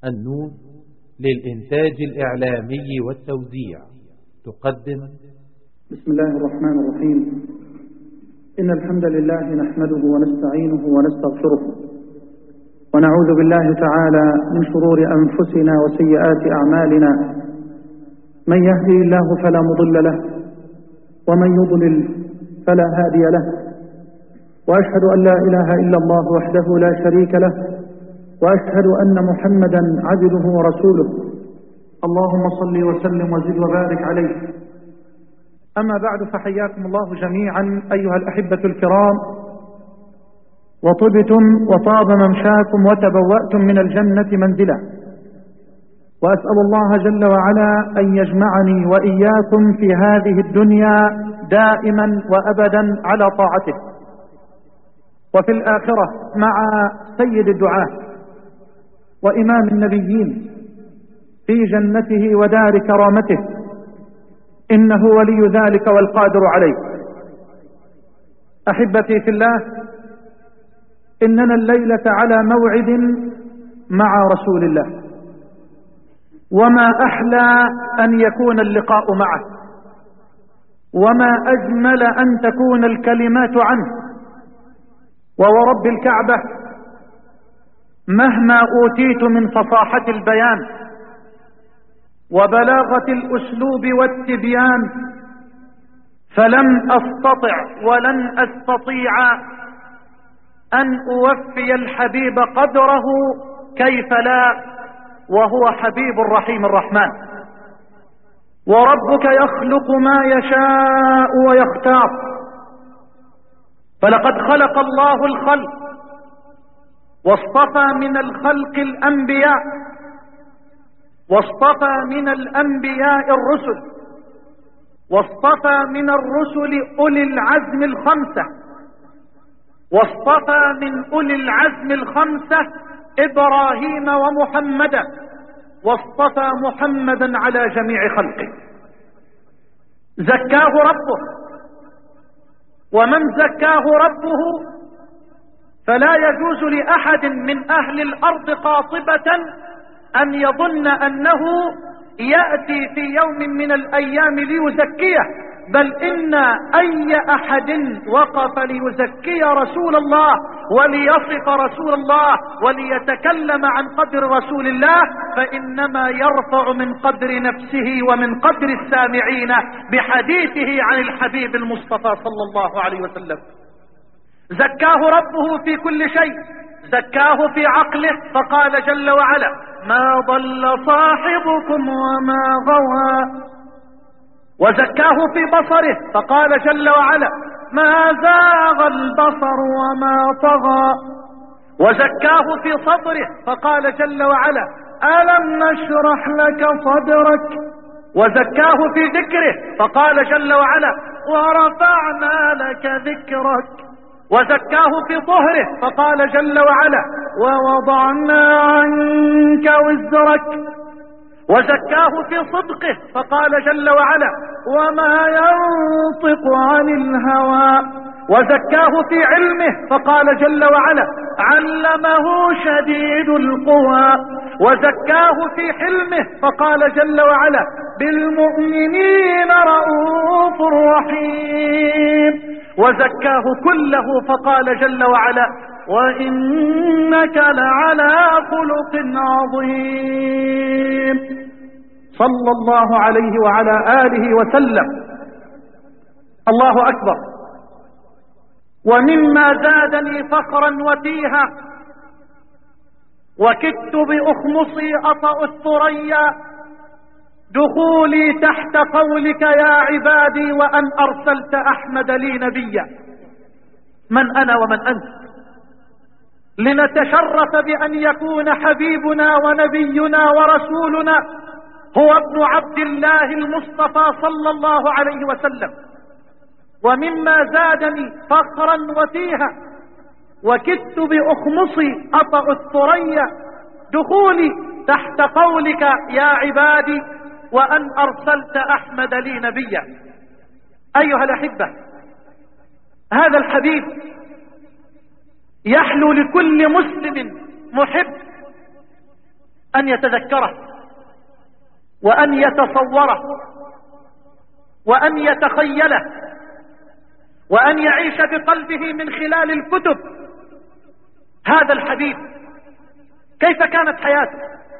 النون للإنتاج الإعلامي والتوزيع تقدم بسم الله الرحمن الرحيم إن الحمد لله نحمده ونستعينه ونستغفره ونعوذ بالله تعالى من شرور أنفسنا وسيئات أعمالنا من يهدي الله فلا مضل له ومن يضلل فلا هادي له وأشهد أن لا إله إلا الله وحده لا شريك له وأشهد أن محمدا عبده ورسوله اللهم صل وسلم وزد وبارك عليه أما بعد فحياكم الله جميعا أيها الأحبة الكرام وطبتم وطاب ممشاكم وتبوأتم من الجنة منزلا وأسأل الله جل وعلا أن يجمعني وإياكم في هذه الدنيا دائما وأبدا على طاعته وفي الآخرة مع سيد الدعاة وإمام النبيين في جنته ودار كرامته إنه ولي ذلك والقادر عليه أحبتي في الله إننا الليلة على موعد مع رسول الله وما أحلى أن يكون اللقاء معه وما أجمل أن تكون الكلمات عنه وورب الكعبة مهما أوتيت من فصاحة البيان وبلاغة الأسلوب والتبيان فلم أستطع ولن أستطيع أن أوفي الحبيب قدره كيف لا وهو حبيب الرحيم الرحمن وربك يخلق ما يشاء ويختار فلقد خلق الله الخلق واصطفى من الخلق الأنبياء واصطفى من الأنبياء الرسل واصطفى من الرسل أولي العزم الخمسة واصطفى من أولي العزم الخمسة إبراهيم ومحمدا واصطفى محمدا على جميع خلقه زكاه ربه ومن زكاه ربه فلا يجوز لأحد من أهل الأرض قاطبة أن يظن أنه يأتي في يوم من الأيام ليزكيه بل إن أي أحد وقف ليزكي رسول الله وليصف رسول الله وليتكلم عن قدر رسول الله فإنما يرفع من قدر نفسه ومن قدر السامعين بحديثه عن الحبيب المصطفى صلى الله عليه وسلم زكاه ربه في كل شيء زكاه في عقله فقال جل وعلا ما ضل صاحبكم وما غوى وزكاه في بصره فقال جل وعلا ما زاغ البصر وما طغى وزكاه في صدره فقال جل وعلا ألم نشرح لك صدرك وزكاه في ذكره فقال جل وعلا ورفعنا لك ذكرك وزكاه في طهره فقال جل وعلا ووضعنا عنك وزرك وزكاه في صدقه فقال جل وعلا وما ينطق عن الهوى وزكاه في علمه فقال جل وعلا علمه شديد القوى وزكاه في حلمه فقال جل وعلا بالمؤمنين رؤوف رحيم وزكاه كله فقال جل وعلا وإنك لعلى خلق عظيم صلى الله عليه وعلى آله وسلم الله أكبر ومما زادني فخرا وتيها وكدت بأخمصي أطأ الثريا دخولي تحت قولك يا عبادي وأن أرسلت أحمد لي نبيا من أنا ومن أنت لنتشرف بأن يكون حبيبنا ونبينا ورسولنا هو ابن عبد الله المصطفى صلى الله عليه وسلم ومما زادني فخرا وتيها وكدت بأخمصي أطأ الثريا دخولي تحت قولك يا عبادي وأن أرسلت أحمد لي نبيا أيها الأحبة هذا الحبيب يحلو لكل مسلم محب أن يتذكره وأن يتصوره وأن يتخيله وأن يعيش بقلبه من خلال الكتب هذا الحبيب كيف كانت حياته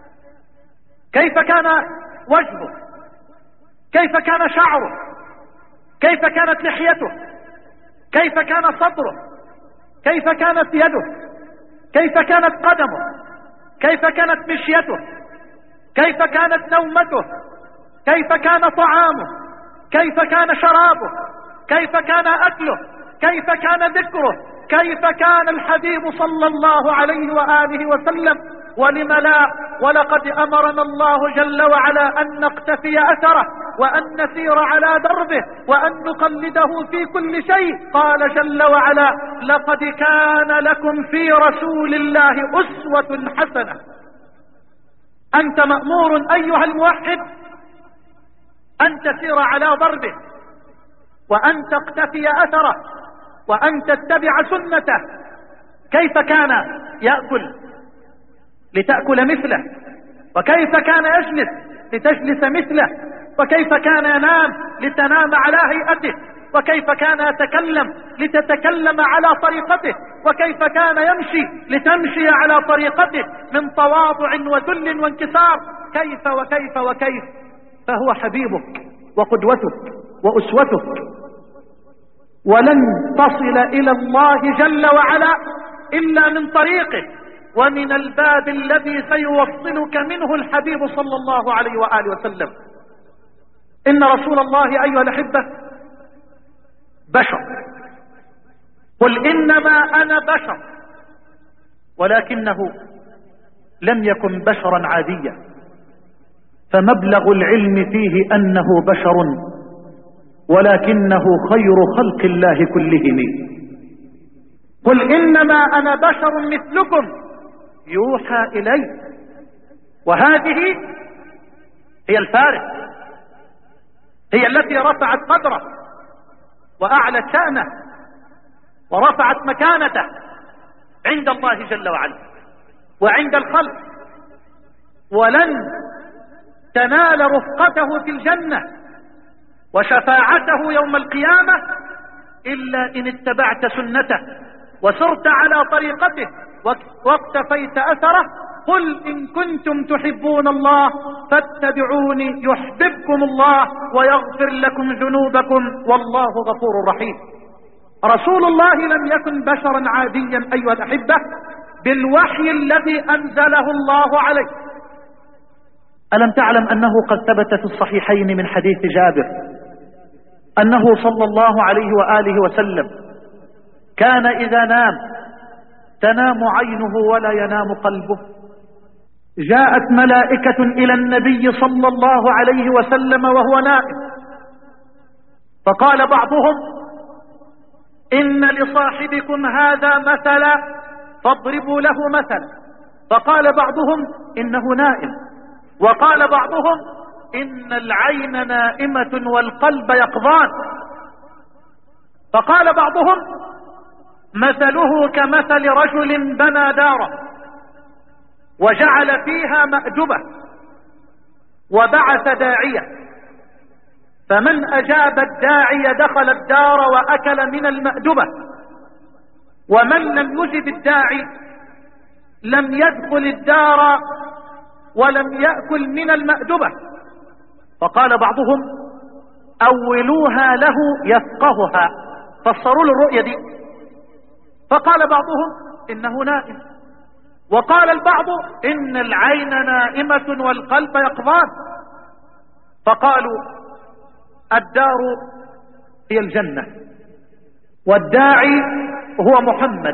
كيف كان وجهه كيف كان شعره كيف كانت لحيته كيف كان صدره كيف كانت يده كيف كانت قدمه كيف كانت مشيته كيف كانت نومته كيف كان طعامه كيف كان شرابه كيف كان أكله كيف كان ذكره كيف كان الحبيب صلى الله عليه وآله وسلم ولم لا ولقد أمرنا الله جل وعلا أن نقتفي أثره وأن نسير على دربه وأن نقلده في كل شيء قال جل وعلا لقد كان لكم في رسول الله أسوة حسنة أنت مأمور أيها الموحد أن تسير على ضربه وأن تقتفي أثره وأن تتبع سنته كيف كان يأكل لتأكل مثله وكيف كان يجلس لتجلس مثله وكيف كان ينام لتنام على هيئته وكيف كان يتكلم لتتكلم على طريقته وكيف كان يمشي لتمشي على طريقته من تواضع وذل وانكسار كيف وكيف وكيف فهو حبيبك وقدوتك وأسوتك ولن تصل إلى الله جل وعلا إلا من طريقه ومن الباب الذي سيوصلك منه الحبيب صلى الله عليه وآله وسلم إن رسول الله أيها الأحبة بشر قل إنما أنا بشر ولكنه لم يكن بشرا عاديا فمبلغ العلم فيه أنه بشر ولكنه خير خلق الله كلهم قل إنما أنا بشر مثلكم يوحى إلي وهذه هي الفارق هي التي رفعت قدره وأعلت شأنه ورفعت مكانته عند الله جل وعلا وعند الخلق ولن تنال رفقته في الجنة وشفاعته يوم القيامة إلا إن اتبعت سنته وسرت على طريقته واقتفيت أثره قل إن كنتم تحبون الله فاتبعوني يحببكم الله ويغفر لكم ذنوبكم والله غفور رحيم رسول الله لم يكن بشرا عاديا أيها الأحبة بالوحي الذي أنزله الله عليه ألم تعلم أنه قد ثبت في الصحيحين من حديث جابر أنه صلى الله عليه وآله وسلم كان إذا نام تنام عينه ولا ينام قلبه جاءت ملائكة إلى النبي صلى الله عليه وسلم وهو نائم فقال بعضهم إن لصاحبكم هذا مثلا فاضربوا له مثلا فقال بعضهم إنه نائم وقال بعضهم إن العين نائمة والقلب يقظان فقال بعضهم مثله كمثل رجل بنى دارا وجعل فيها مأدبة وبعث داعية فمن أجاب الداعي دخل الدار وأكل من المأدبة ومن لم يجب الداعي لم يدخل الدار ولم يأكل من المأدبة فقال بعضهم أولوها له يفقهها فسروا له الرؤية دي فقال بعضهم إنه نائم وقال البعض إن العين نائمة والقلب يقظان فقالوا الدار هي الجنة والداعي هو محمد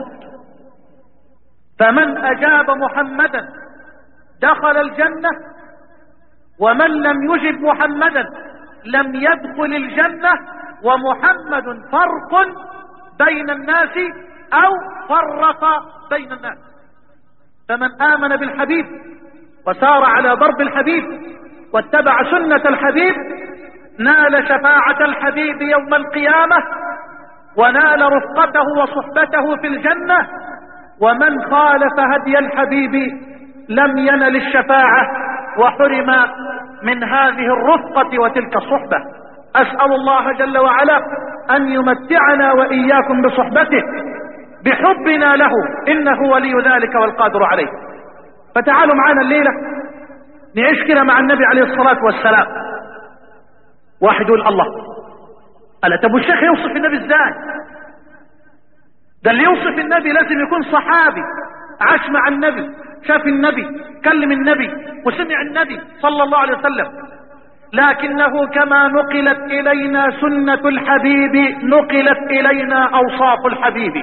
فمن أجاب محمدا دخل الجنة ومن لم يجب محمدا لم يدخل الجنة ومحمد فرق بين الناس أو فرق بين الناس فمن آمن بالحبيب وسار على ضرب الحبيب واتبع سنة الحبيب نال شفاعة الحبيب يوم القيامة ونال رفقته وصحبته في الجنة ومن خالف هدي الحبيب لم ينل الشفاعة وحرم من هذه الرفقة وتلك الصحبة أسأل الله جل وعلا أن يمتعنا وإياكم بصحبته بحبنا له إنه ولي ذلك والقادر عليه فتعالوا معنا الليلة نعيش كده مع النبي عليه الصلاة والسلام واحد يقول الله ألا طب والشيخ يوصف النبي ازاي ده اللي يوصف النبي لازم يكون صحابي عاش مع النبي شاف النبي كلم النبي وسمع النبي صلى الله عليه وسلم لكنه كما نقلت إلينا سنة الحبيب نقلت إلينا أوصاف الحبيب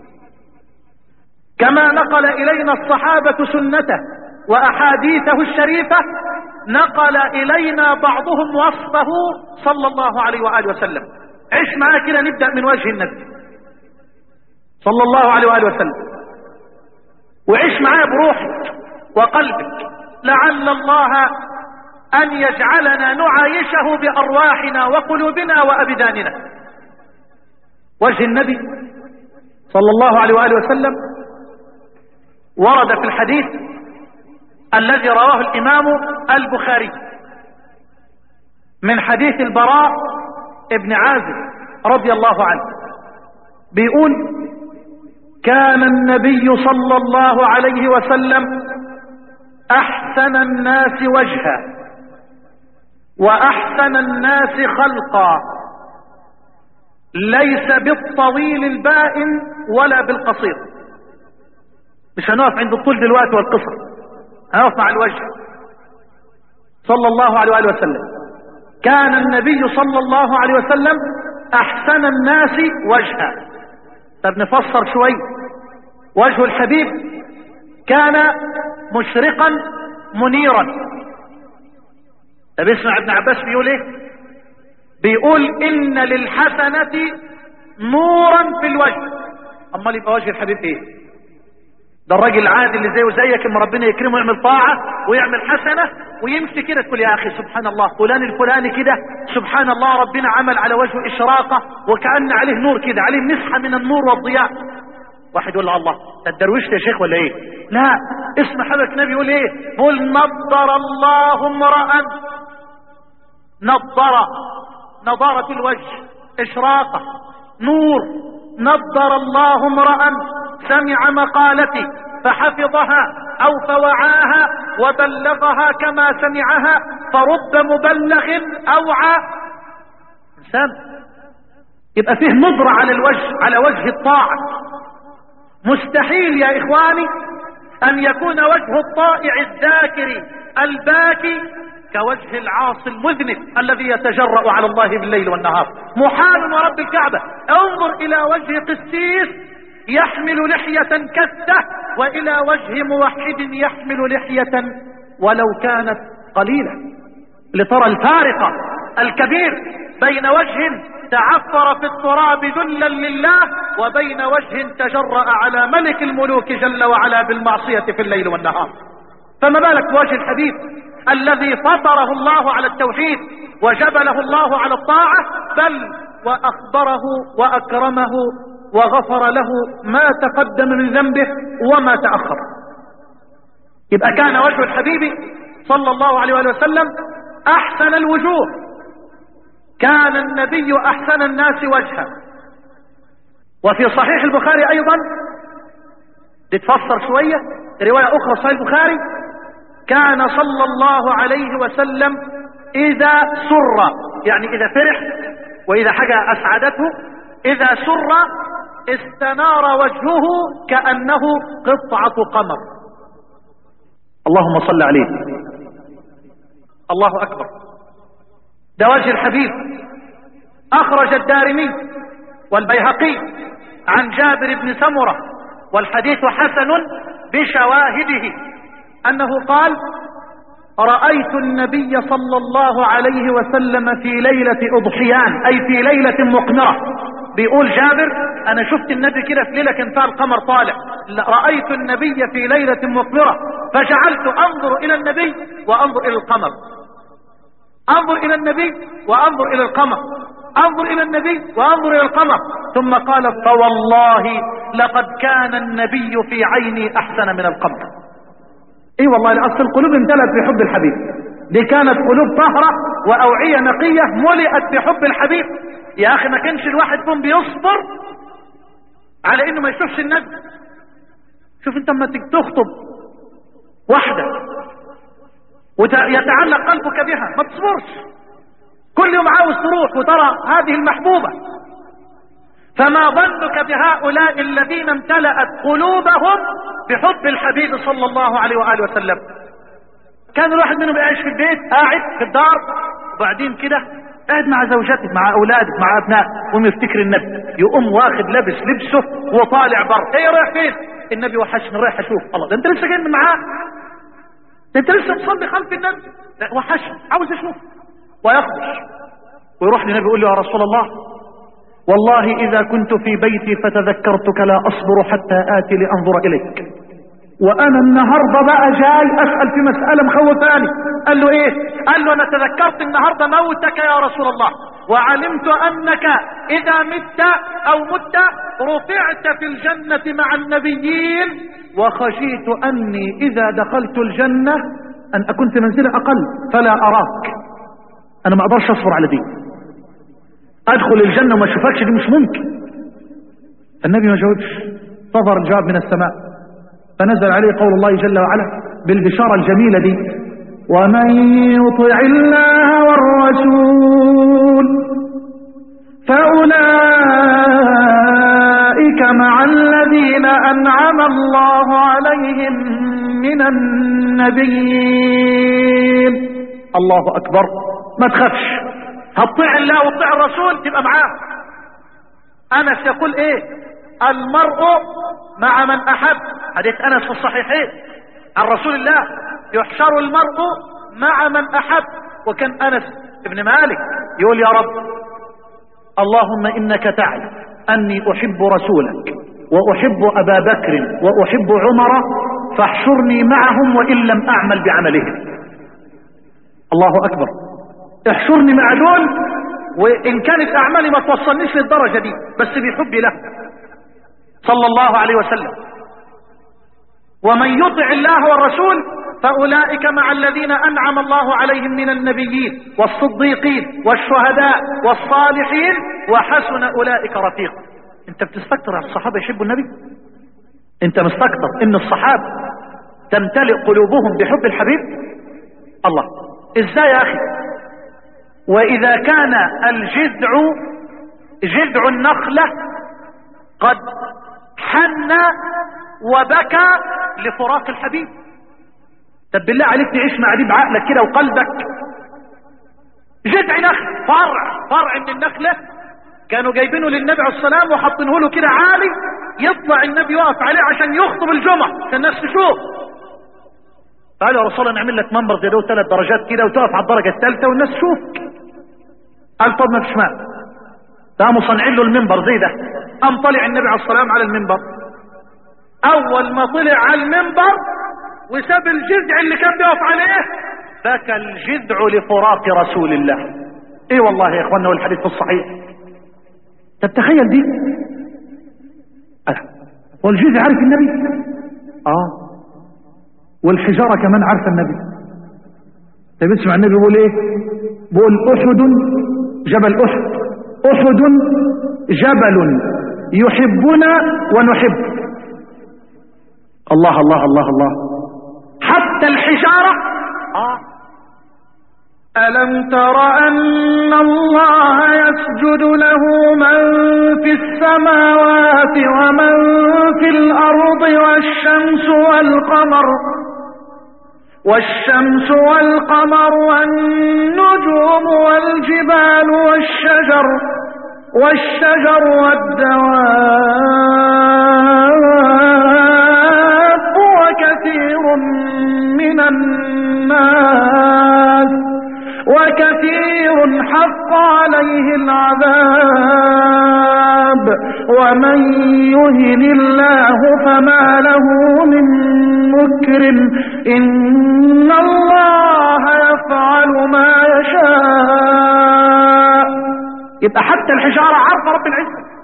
كما نقل إلينا الصحابة سنته وأحاديثه الشريفة نقل إلينا بعضهم وصفه صلى الله عليه وآله وسلم عش معاه كده نبدأ من وجه النبي صلى الله عليه وآله وسلم وعش معاه بروحك وقلبك لعل الله أن يجعلنا نعايشه بأرواحنا وقلوبنا وأبداننا وجه النبي صلى الله عليه وآله وسلم ورد في الحديث الذي رواه الإمام البخاري من حديث البراء ابن عازب رضي الله عنه بيقول كان النبي صلى الله عليه وسلم أحسن الناس وجها وأحسن الناس خلقا ليس بالطويل البائن ولا بالقصير مش هنقف عند الطول دلوقتي والقصر هنقف مع الوجه صلى الله عليه وآله وسلم كان النبي صلى الله عليه وسلم أحسن الناس وجها طب نفسر شوي وجه الحبيب كان مشرقا منيرا طب اسمع ابن عباس بيقول ايه بيقول ان للحسنة نورا في الوجه امال يبقى وجه الحبيب ايه ده الراجل العادي اللي زيه وزيك اما ربنا يكرمه ويعمل طاعة ويعمل حسنة ويمشي كده تقول يا اخي سبحان الله فلان الفلاني كده سبحان الله ربنا عمل على وجهه اشراقة وكأن عليه نور كده عليه مسحة من النور والضياء واحد يقول له الله ده الدرويش يا شيخ ولا ايه لا اسم حضرتك النبي يقول ايه قل نضر الله امرأ نضر نضارة الوجه اشراقة نور نضر الله امرأ سمع مقالتي فحفظها او فوعاها وبلغها كما سمعها فرب مبلغ اوعى انسان يبقى فيه نظرة على الوجه على وجه الطاعة مستحيل يا اخواني ان يكون وجه الطائع الذاكر الباكي كوجه العاصي المذنب الذي يتجرأ على الله بالليل والنهار محال ورب الكعبة انظر الى وجه قسيس يحمل لحية كثة والى وجه موحد يحمل لحية ولو كانت قليلة لترى الفارقة الكبير بين وجه تعفر في التراب ذلا لله وبين وجه تجرأ على ملك الملوك جل وعلا بالمعصية في الليل والنهار فما بالك بوجه الحبيب الذي فطره الله على التوحيد وجبله الله على الطاعة بل وأخبره وأكرمه وغفر له ما تقدم من ذنبه وما تأخر يبقى كان وجه الحبيب صلى الله عليه وآله وسلم أحسن الوجوه كان النبي أحسن الناس وجها وفي صحيح البخاري أيضا تتفسر شوية رواية أخرى صحيح البخاري كان صلى الله عليه وسلم إذا سر يعني إذا فرح وإذا حاجة أسعدته إذا سر استنار وجهه كأنه قطعة قمر اللهم صل عليه الله أكبر ده وجه الحبيب أخرج الدارمي والبيهقي عن جابر بن سمرة والحديث حسن بشواهده أنه قال رأيت النبي صلى الله عليه وسلم في ليلة أضحيان أي في ليلة مقمرة بيقول جابر أنا شفت النبي كده في ليلة كان فيها القمر طالع رأيت النبي في ليلة مقمرة فجعلت أنظر إلى النبي وأنظر إلى القمر أنظر إلى النبي وأنظر إلى القمر أنظر إلى النبي وأنظر إلى القمر ثم قال فوالله لقد كان النبي في عيني أحسن من القمر اي والله اصل القلوب امتلأت بحب الحبيب دي كانت قلوب طهرة واوعية نقية ملئت بحب الحبيب يا اخي ما كانش الواحد يكون بيصبر على انه ما يشوفش النبي شوف انت لما تيجي تخطب واحدة ويتعلق قلبك بها ما تصبرش كل يوم عاوز تروح وترى هذه المحبوبة فما ظنك بهؤلاء الذين امتلأت قلوبهم بحب الحبيب صلى الله عليه وآله وسلم كان الواحد منهم يعيش في البيت قاعد في الدار وبعدين كده قاعد مع زوجته مع اولاده مع ابنائه ويقوم يفتكر النبي يقوم واخد لابس لبسه وطالع بره ايه رايح فين النبي وحشني رايح اشوف الله ده انت لسه جاي من معاه ده انت لسه مصلي خلف النبي وحشني عاوز اشوف ويخرج ويروح للنبي يقول له يا رسول الله والله إذا كنت في بيتي فتذكرتك لا أصبر حتى آتي لأنظر إليك وأنا النهاردة بقى جاي أسأل في مسألة مخوفاني قال له إيه قال له أنا تذكرت النهاردة موتك يا رسول الله وعلمت أنك إذا مت أو مت رفعت في الجنة مع النبيين وخشيت أني إذا دخلت الجنة أن أكون في منزلة أقل فلا أراك أنا ما أقدرش أصبر على دي ادخل الجنة وما اشوفكش دي مش ممكن النبي ما جاوبش صدر الجواب من السماء فنزل عليه قول الله جل وعلا بالبشارة الجميلة دي ومن يطع الله والرسول فأولئك مع الذين أنعم الله عليهم من النبيين الله أكبر ما تخافش هتطيع الله وتطيع الرسول تبقى معاه انس يقول ايه المرء مع من احب حديث انس في الصحيحين عن رسول الله يحشر المرء مع من احب وكان انس ابن مالك يقول يا رب اللهم انك تعلم اني احب رسولك واحب ابا بكر واحب عمر فاحشرني معهم وان لم اعمل بعملهم الله اكبر احشرني مع دول وان كانت اعمالي ما توصلنيش للدرجة دي بس بحبي له صلى الله عليه وسلم ومن يطع الله والرسول فاولئك مع الذين انعم الله عليهم من النبيين والصديقين والشهداء والصالحين وحسن اولئك رفيقا انت بتستكتر على الصحابة يحبوا النبي انت مستكتر ان الصحابة تمتلئ قلوبهم بحب الحبيب الله ازاي يا اخي وإذا كان الجذع جذع النخلة قد حن وبكى لفراق الحبيب طب بالله عليك تعيش مع دي بعقلك كده وقلبك جذع نخل فرع فرع من النخلة كانوا جايبينه للنبي عليه السلام وحاطينه له كده عالي يطلع النبي يقف عليه عشان يخطب الجمعة عشان الناس تشوف قالوا يا رسول الله نعمل لك منبر زي ده ثلاث درجات كده وتقف على الدرجة الثالثة والناس تشوفك قال طب ما فيش مال قاموا صنعين له المنبر زي ده قام طلع النبي عليه السلام على المنبر اول ما طلع على المنبر وساب الجذع اللي كان بيقف عليه بكى الجذع لفراق رسول الله ايه والله يا اخوانا والحديث في الصحيح طب تخيل دي والجذع عارف النبي اه والحجارة كمان عارفة النبي طب اسمع النبي بيقول ايه بيقول احد جبل احد احد جبل يحبنا ونحب الله الله الله الله حتى الحجارة آه. ألم تر أن الله يسجد له من في السماوات ومن في الأرض والشمس والقمر والشمس والقمر والنجوم والجبال والشجر والشجر والدواب وكثير من الناس وكثير حق عليه العذاب ومن يهن الله فما له من مكرم إن الله يفعل ما يشاء يبقى حتى الحجارة عارفة رب العزة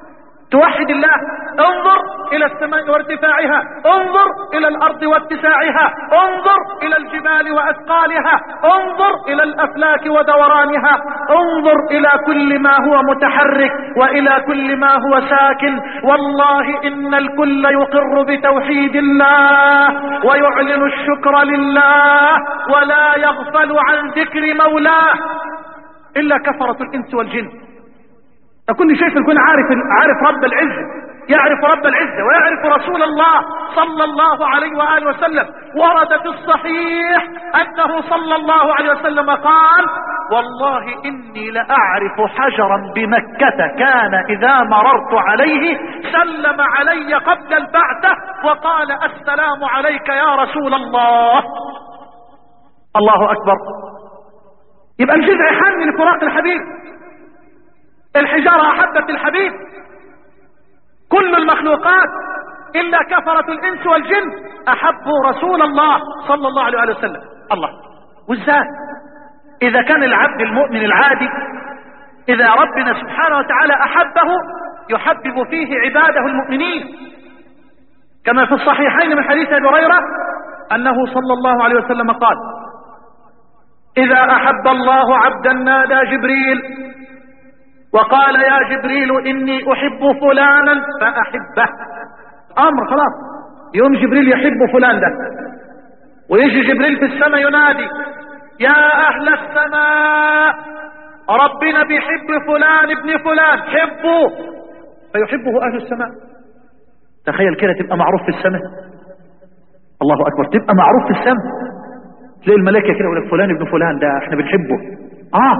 توحد الله انظر الى السماء وارتفاعها انظر الى الارض واتساعها انظر الى الجبال واثقالها انظر الى الافلاك ودورانها انظر الى كل ما هو متحرك والى كل ما هو ساكن والله ان الكل يقر بتوحيد الله ويعلن الشكر لله ولا يغفل عن ذكر مولاه الا كفرة الانس والجن كل شيء يكون عارف عارف رب العزة يعرف رب العزة ويعرف رسول الله صلى الله عليه وآله وسلم ورد في الصحيح أنه صلى الله عليه وسلم قال والله إني لأعرف حجرا بمكة كان إذا مررت عليه سلم علي قبل البعثة وقال السلام عليك يا رسول الله الله أكبر يبقى الجزع حامل لفراق الحبيب الحجارة أحبت الحبيب كل المخلوقات إلا كفرة الإنس والجن أحبوا رسول الله صلى الله عليه وسلم الله وازاي إذا كان العبد المؤمن العادي إذا ربنا سبحانه وتعالى أحبه يحبب فيه عباده المؤمنين كما في الصحيحين من حديث أبي هريرة أنه صلى الله عليه وسلم قال إذا أحب الله عبدا نادى جبريل وقال يا جبريل إني أحب فلانا فأحبه أمر خلاص يوم جبريل يحب فلان ده ويجي جبريل في السماء ينادي يا أهل السماء ربنا بيحب فلان ابن فلان حبوه فيحبه أهل السماء تخيل كده تبقى معروف في السماء الله أكبر تبقى معروف في السماء تلاقي الملائكة كده يقول لك فلان ابن فلان ده احنا بنحبه اه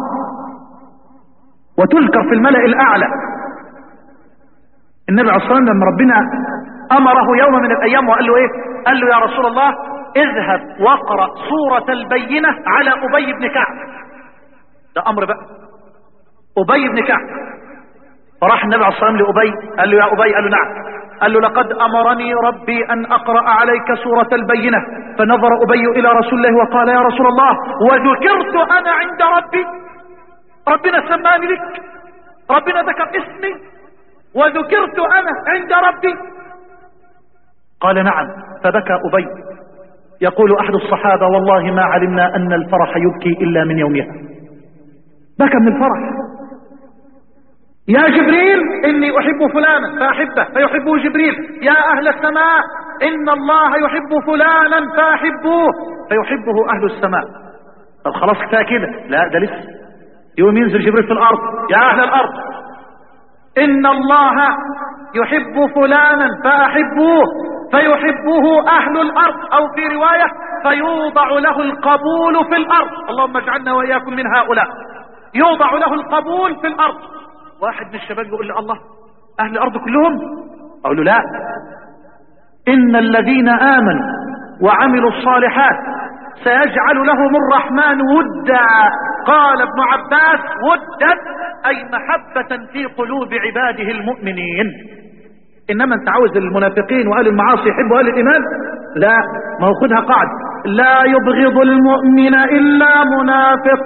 وتذكر في الملأ الأعلى النبي عليه الصلاة والسلام لما ربنا أمره يوم من الأيام وقال له إيه قال له يا رسول الله اذهب واقرأ سورة البينة على أبي بن كعب ده أمر بقى أبي بن كعب فراح النبي عليه الصلاة والسلام لأبي قال له يا أبي قال له نعم قال له لقد أمرني ربي أن أقرأ عليك سورة البينة فنظر أبي إلى رسول الله وقال يا رسول الله وذكرت أنا عند ربي ربنا سماني لك ربنا ذكر اسمي وذكرت أنا عند ربي قال نعم فبكى أبي يقول أحد الصحابة والله ما علمنا أن الفرح يبكي إلا من يومها بكى من الفرح يا جبريل إني أحب فلانا فأحبه فيحبه جبريل يا أهل السماء إن الله يحب فلانا فأحبوه فيحبه أهل السماء طب خلاص كفايه كده لا ده لسه يوم ينزل جبريل في الأرض يا أهل الأرض إن الله يحب فلانا فأحبوه فيحبه أهل الأرض أو في رواية فيوضع له القبول في الأرض اللهم اجعلنا وإياكم من هؤلاء يوضع له القبول في الأرض واحد من الشباب يقول لي الله أهل الأرض كلهم أقول له لا إن الذين آمنوا وعملوا الصالحات سيجعل لهم الرحمن ودا قال ابن عباس ودا أي محبة في قلوب عباده المؤمنين إنما أنت عاوز المنافقين وأهل المعاصي يحبوا أهل الإيمان لا ما هو خدها قاعد لا يبغض المؤمن إلا منافق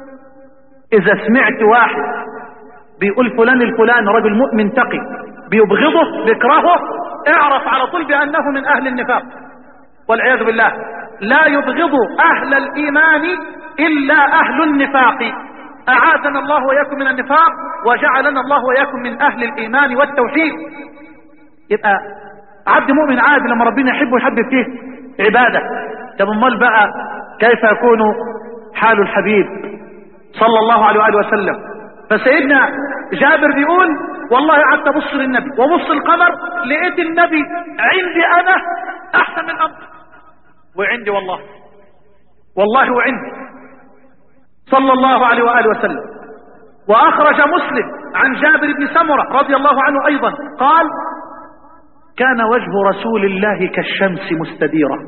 إذا سمعت واحد بيقول فلان الفلان رجل مؤمن تقي بيبغضه بيكرهه اعرف على طول بأنه من أهل النفاق والعياذ بالله لا يبغض أهل الإيمان إلا أهل النفاق أعاذنا الله وإياكم من النفاق وجعلنا الله وإياكم من أهل الإيمان والتوحيد يبقى عبد مؤمن عادي لما ربنا يحبه يحبب فيه عبادة طب امال بقى كيف يكون حال الحبيب صلى الله عليه وآله وسلم فسيدنا جابر بيقول والله قعدت ابص للنبي وابص القمر لقيت النبي عندي انا احسن من امر وعندي والله والله وعندي صلى الله عليه واله وسلم واخرج مسلم عن جابر بن سمره رضي الله عنه ايضا قال كان وجه رسول الله كالشمس مستديرة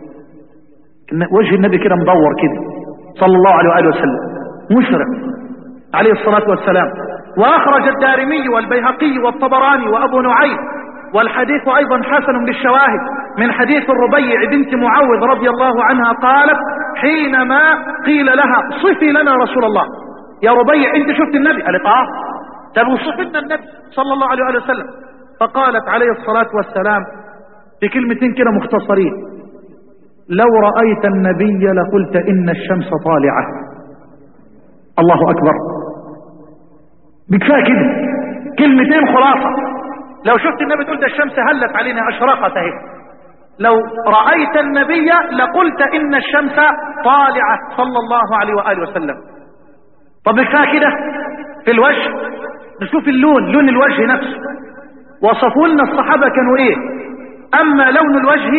وجه النبي كده مدور كده صلى الله عليه وآله وسلم مشرق عليه الصلاة والسلام وأخرج الدارمي والبيهقي والطبراني وأبو نعيم والحديث أيضا حسن بالشواهد من حديث الربيع بنت معوذ رضي الله عنها قالت حينما قيل لها صفي لنا رسول الله يا ربيع انت شفت النبي قالت اه طب وصف لنا النبي صلى الله عليه وآله وسلم فقالت عليه الصلاة والسلام في كلمتين كده مختصرين لو رأيت النبي لقلت إن الشمس طالعة الله أكبر بكفاء كده كلمتين خلاصة لو شفت النبي تقول ده الشمس هلت علينا أشرقت اهي لو رأيت النبي لقلت إن الشمس طالعة صلى الله عليه وآله وسلم طب بكفاء كده في الوجه نشوف اللون لون الوجه نفسه وصفوا لنا الصحابة كانوا ايه اما لون الوجه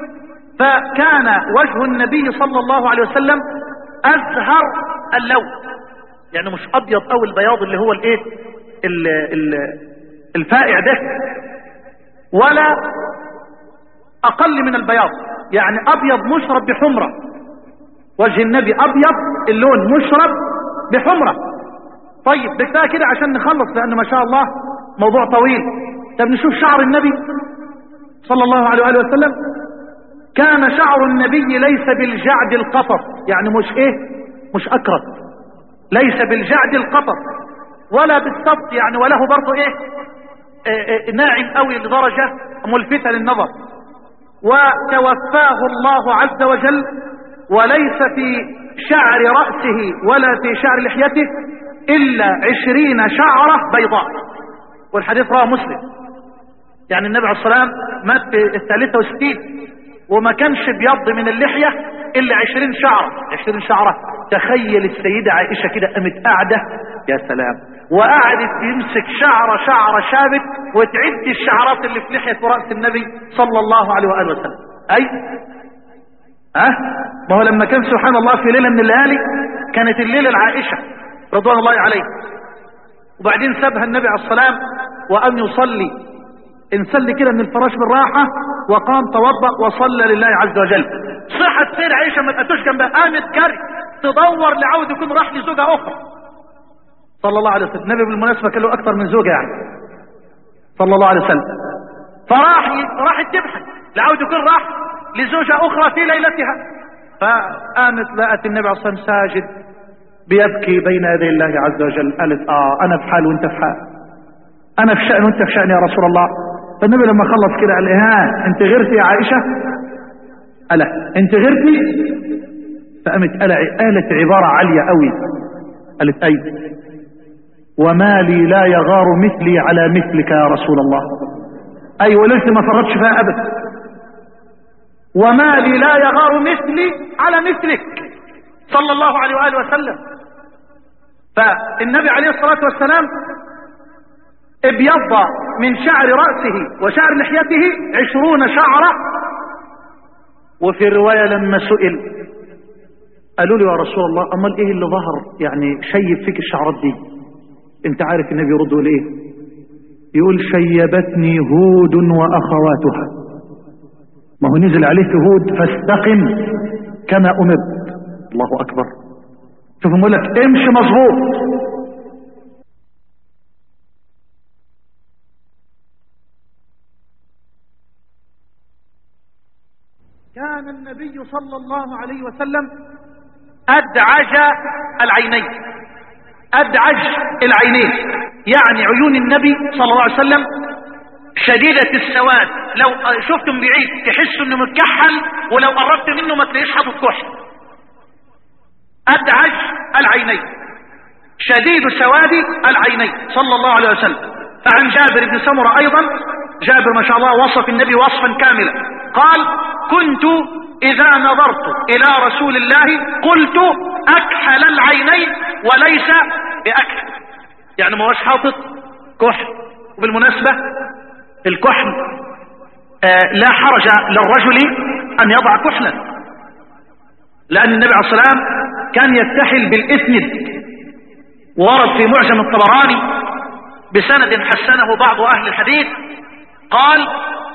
فكان وجه النبي صلى الله عليه وسلم ازهر اللون يعني مش ابيض او البياض اللي هو الايه ال- ال- الفائع ده ولا اقل من البياض يعني ابيض مشرب بحمرة وجه النبي ابيض اللون مشرب بحمرة طيب بكفايه كده عشان نخلص لان ما شاء الله موضوع طويل طب نشوف شعر النبي صلى الله عليه وآله وسلم كان شعر النبي ليس بالجعد القطر يعني مش ايه مش اكرت ليس بالجعد القطر ولا بالسبط يعني وله برضه ايه آه، آه، ناعم قوي لدرجة ملفتة للنظر وتوفاه الله عز وجل وليس في شعر رأسه ولا في شعر لحيته إلا عشرين شعرة بيضاء والحديث رواه مسلم يعني النبي عليه الصلاة والسلام مات في الثالثة وستين وما كانش بيض من اللحية إلا عشرين شعرة عشرين شعرة تخيل السيدة عائشة كده قامت قاعدة يا سلام وقعدت تمسك شعرة شعرة شابت وتعد الشعرات اللي في لحية رأس النبي صلى الله عليه وآله وسلم أي ها ما هو لما كان سبحان الله في ليلة من الليالي كانت الليلة العائشة رضوان الله عليه وبعدين سابها النبي عليه الصلاة وأن يصلي انسل كده من الفراش بالراحة وقام توضأ وصلى لله عز وجل صحت سير عائشة ما تقتوش جنبها قامت جري تدور لعود يكون راح لزوجة أخرى صلى الله عليه وسلم النبي بالمناسبة كان له أكثر من زوجة يعني صلى الله عليه وسلم فراح راحت تبحث لعود يكون راح لزوجة أخرى في ليلتها فقامت لقت النبي عليه الصلاة والسلام ساجد بيبكي بين يدي الله عز وجل قالت آه أنا في حال وأنت في حال أنا في شأن وأنت في شأن يا رسول الله فالنبي لما خلص كده قال ها أنت غيرتي يا عائشة ألا أنت غيرتي فقامت قال- قالت عبارة عالية قوي قالت أي وما لي لا يغار مثلي على مثلك يا رسول الله أي ولسه ما فرطش فيها أبدا وما لي لا يغار مثلي على مثلك صلى الله عليه وآله وسلم فالنبي عليه الصلاة والسلام ابيض من شعر رأسه وشعر لحيته عشرون شعرة وفي رواية لما سئل قالوا له يا رسول الله امال ايه اللي ظهر يعني شيب فيك الشعرات دي انت عارف النبي يرد يقول ايه يقول شيبتني هود واخواتها ما هو نزل عليه في هود فاستقم كما امرت الله اكبر شوف يقول لك امشي مظبوط كان النبي صلى الله عليه وسلم أدعج العينين أدعج العينين يعني عيون النبي صلى الله عليه وسلم شديدة السواد لو شفتم بعيد تحسوا انه متكحل ولو قربت منه ما تلاقيش حاطط كحل أدعج العينين شديد سواد العينين صلى الله عليه وسلم فعن جابر بن سمرة أيضا جابر ما شاء الله وصف النبي وصفا كاملا قال كنت إذا نظرت إلى رسول الله قلت أكحل العينين وليس بأكحل يعني ما هوش حاطط كحل وبالمناسبة الكحل آه لا حرج للرجل أن يضع كحلا لأن النبي عليه الصلاة والسلام كان يكتحل بالإثند ورد في معجم الطبراني بسند حسنه بعض أهل الحديث قال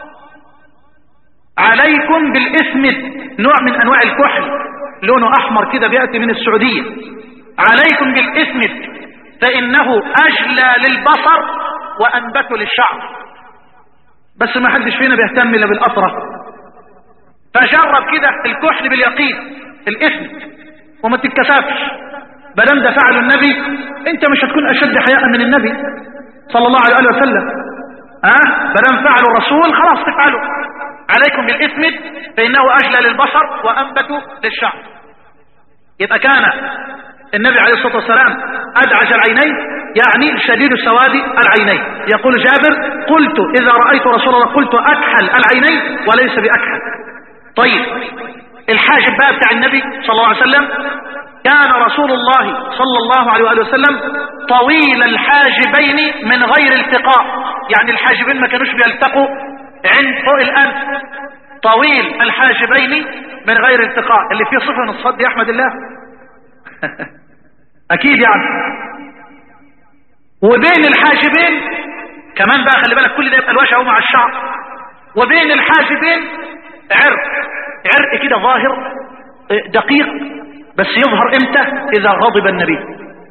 عليكم بالإثمد نوع من أنواع الكحل لونه أحمر كده بيأتي من السعودية عليكم بالإثمد فإنه أجلى للبصر وأنبت للشعر بس ما حدش فينا بيهتم إلا بالأطرة فجرب كده الكحل باليقين الإثمد وما تتكسفش بلان ده فعل النبي انت مش هتكون أشد حياء من النبي صلى الله عليه وسلم أه فلم فعل الرسول خلاص تفعلوا عليكم بالإثم فإنه أجلى للبصر وأنبت للشعر يبقى كان النبي عليه الصلاة والسلام أدعج العينين يعني شديد سواد العينين يقول جابر قلت إذا رأيت رسول الله قلت أكحل العينين وليس بأكحل طيب الحاجب بقى بتاع النبي صلى الله عليه وسلم كان رسول الله صلى الله عليه وآله وسلم طويل الحاجبين من غير التقاء يعني الحاجبين ما كانوش بيلتقوا عند فوق الأنف طويل الحاجبين من غير التقاء اللي فيه صفة من الصد يحمد الله أكيد يعني وبين الحاجبين كمان بقى خلي بالك كل ده يبقى الوجه مع الشعر وبين الحاجبين عرق عرق كده ظاهر دقيق بس يظهر امتى اذا غضب النبي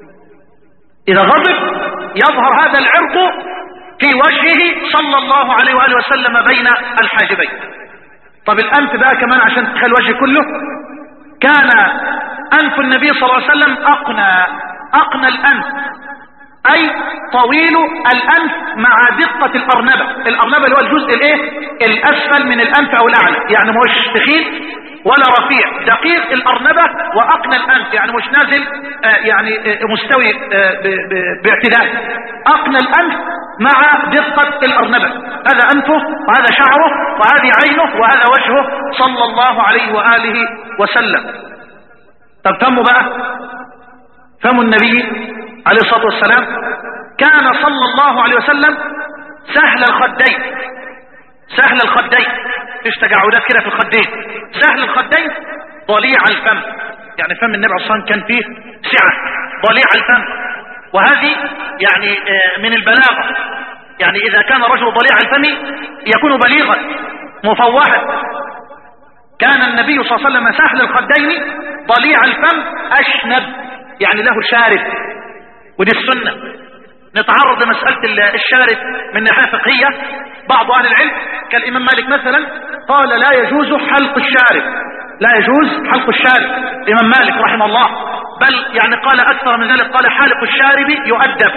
اذا غضب يظهر هذا العرق في وجهه صلى الله عليه وآله وسلم بين الحاجبين طب الأنف بقى كمان عشان تخيل وجه كله كان أنف النبي صلى الله عليه وسلم أقنى أقنى الأنف أي طويل الأنف مع دقة الأرنبة الأرنبة اللي هو الجزء الإيه الأسفل من الأنف أو الأعلى يعني مش تخين ولا رفيع دقيق الأرنبة وأقنى الأنف يعني مش نازل آه يعني آه مستوي آه باعتدال أقنى الأنف مع دقة الأرنبة هذا أنفه وهذا شعره وهذه عينه وهذا وجهه صلى الله عليه وآله وسلم طب فهموا بقى فهموا النبي عليه الصلاة والسلام كان صلى الله عليه وسلم سهل الخدين سهل الخدين فيش تجاعدات كده في الخدين سهل الخدين ضليع الفم يعني فم النبي عليه الصلاة والسلام كان فيه سعة ضليع الفم وهذه يعني من البلاغة يعني إذا كان رجل ضليع الفم يكون بليغا مفوحا كان النبي صلى الله عليه وسلم سهل الخدين ضليع الفم أشنب يعني له شارب ودي السنة نتعرض لمسألة الشارب من ناحية فقهية بعض أهل العلم كالإمام مالك مثلا قال لا يجوز حلق الشارب لا يجوز حلق الشارب الإمام مالك رحمه الله بل يعني قال أكثر من ذلك قال حالق الشارب يؤدب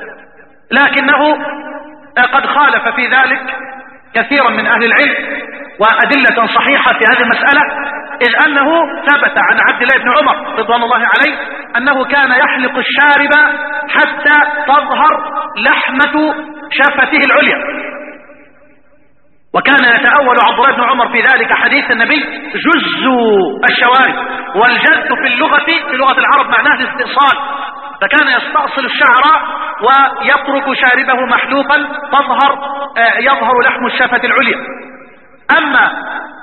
لكنه قد خالف في ذلك كثيرا من أهل العلم وأدلة صحيحة في هذه المسألة إذ أنه ثبت عن عبد الله بن عمر رضوان الله عليه أنه كان يحلق الشارب حتى تظهر لحمة شفته العليا وكان يتأول عبد الله بن عمر في ذلك حديث النبي جز الشوارب والجز في اللغة في لغة العرب معناه الاستئصال فكان يستأصل الشعر ويترك شاربه محلوقا تظهر يظهر لحم الشفة العليا أما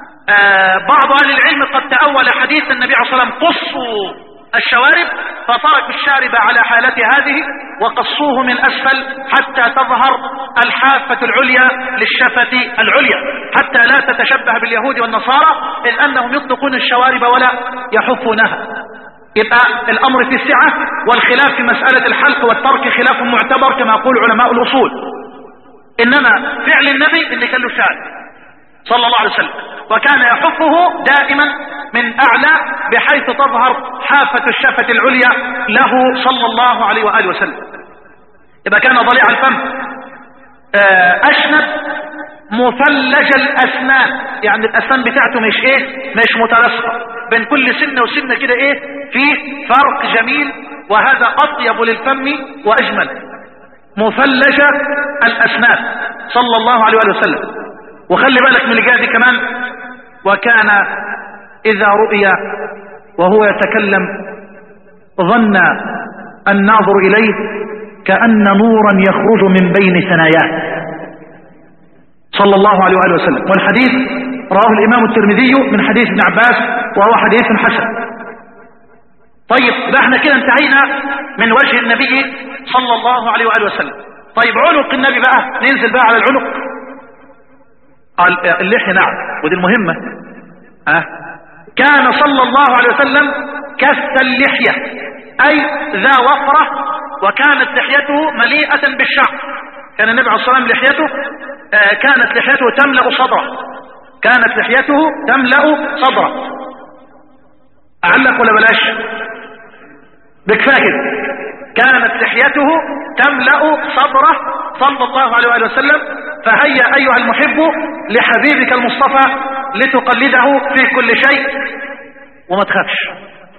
بعض أهل العلم قد تأول حديث النبي عليه الصلاة والسلام قصوا الشوارب فتركوا الشارب على حالته هذه وقصوه من أسفل حتى تظهر الحافة العليا للشفة العليا حتى لا تتشبه باليهود والنصارى إذ أنهم يطلقون الشوارب ولا يحفونها يبقى الأمر في السعة والخلاف في مسألة الحلق والترك خلاف معتبر كما يقول علماء الأصول إنما فعل النبي اللي كان له شارب صلى الله عليه وسلم وكان يحفه دائما من أعلى بحيث تظهر حافة الشفة العليا له صلى الله عليه وآله وسلم إذا كان ضليع الفم أشنب مثلج الأسنان يعني الأسنان بتاعته مش إيه مش متلاصقة بين كل سنة وسنة كده إيه فيه فرق جميل وهذا أطيب للفم وأجمل مثلج الأسنان صلى الله عليه وآله وسلم وخلي بالك من الجهة دي كمان وكان إذا رؤي وهو يتكلم ظن الناظر إليه كأن نورا يخرج من بين ثناياه صلى الله عليه وآله وسلم والحديث رواه الإمام الترمذي من حديث ابن عباس وهو حديث حسن طيب ده احنا كده انتهينا من وجه النبي صلى الله عليه وآله وسلم طيب عنق النبي بقى ننزل بقى على العنق قال اللحية نعم ودي المهمة أه؟ كان صلى الله عليه وسلم كث اللحية أي ذا وفرة وكانت لحيته مليئة بالشعر كان النبي عليه الصلاة والسلام لحيته آه كانت لحيته تملأ صدره كانت لحيته تملأ صدره أعلق ولا بلاش بكفاء كده كانت لحيته تملأ صدره صلى الله عليه وآله وسلم فهيا أيها المحب لحبيبك المصطفى لتقلده في كل شيء وما تخافش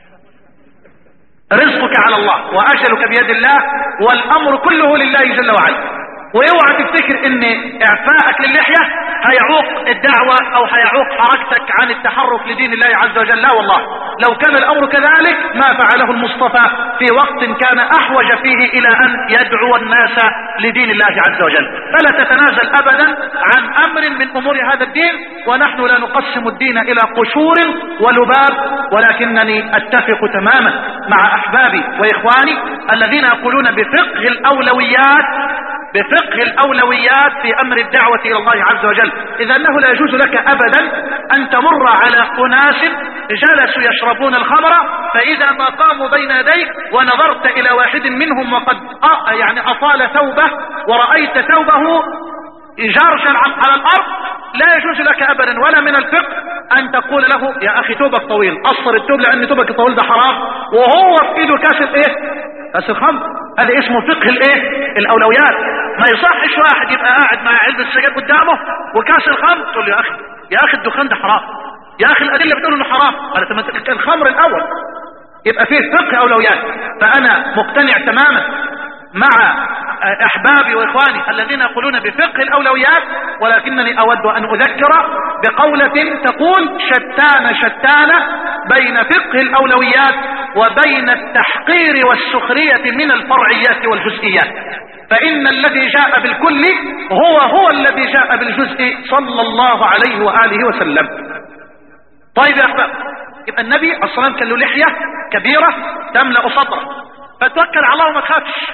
رزقك على الله وأجلك بيد الله والأمر كله لله جل وعلا واوعى تفتكر ان اعفائك للحية هيعوق الدعوة او هيعوق حركتك عن التحرك لدين الله عز وجل لا والله لو كان الامر كذلك ما فعله المصطفى في وقت كان احوج فيه الى ان يدعو الناس لدين الله عز وجل فلا تتنازل ابدا عن امر من امور هذا الدين ونحن لا نقسم الدين الى قشور ولباب ولكنني اتفق تماما مع احبابي واخواني الذين يقولون بفقه الاولويات بفقه الأولويات في أمر الدعوة إلى الله عز وجل إذا أنه لا يجوز لك أبدا أن تمر على أناس جلسوا يشربون الخمر فإذا ما قاموا بين يديك ونظرت إلى واحد منهم وقد أ... يعني أطال ثوبه ورأيت ثوبه جرشا على الأرض لا يجوز لك أبدا ولا من الفقه أن تقول له يا أخي توبك طويل قصر التوب لأن توبك الطويل ده حرام وهو في إيده كاس إيه كاس الخمر هذا اسمه فقه الإيه الأولويات ما يصحش واحد يبقى قاعد مع علبة السجاير قدامه وكاس الخمر تقول له يا أخي يا أخي الدخان ده حرام يا أخي الأدلة بتقول إنه حرام قال طب الخمر الأول يبقى فيه فقه أولويات فأنا مقتنع تماما مع احبابي واخواني الذين يقولون بفقه الاولويات ولكنني اود ان اذكر بقولة تقول شتان شتان بين فقه الاولويات وبين التحقير والسخرية من الفرعيات والجزئيات فان الذي جاء بالكل هو هو الذي جاء بالجزء صلى الله عليه وآله وسلم طيب يا احباب يبقى النبي عليه الصلاة والسلام كان له لحية كبيرة تملأ صدره فتوكل على الله وما تخافش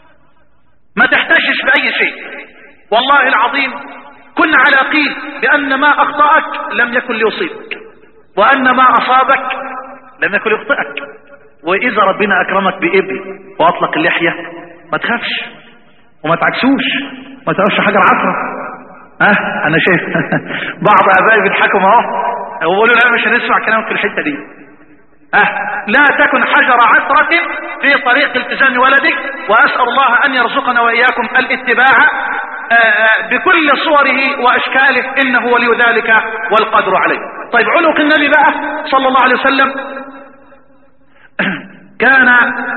ما تحتاجش بأي شيء والله العظيم كن على قيل بأن ما أخطأك لم يكن ليصيبك وأن ما أصابك لم يكن يخطئك وإذا ربنا أكرمك بإبل وأطلق اللحية ما تخافش وما تعكسوش ما تقولش حجر عفرة ها أنا شايف بعض أبائي بيضحكوا اهو وبيقولوا لا مش هنسمع كلامك في الحتة دي أه لا تكن حجر عثرة في طريق التزام ولدك وأسأل الله أن يرزقنا وإياكم الاتباع أه بكل صوره وأشكاله إنه ولي ذلك والقدر عليه طيب عنق النبي بقى صلى الله عليه وسلم كان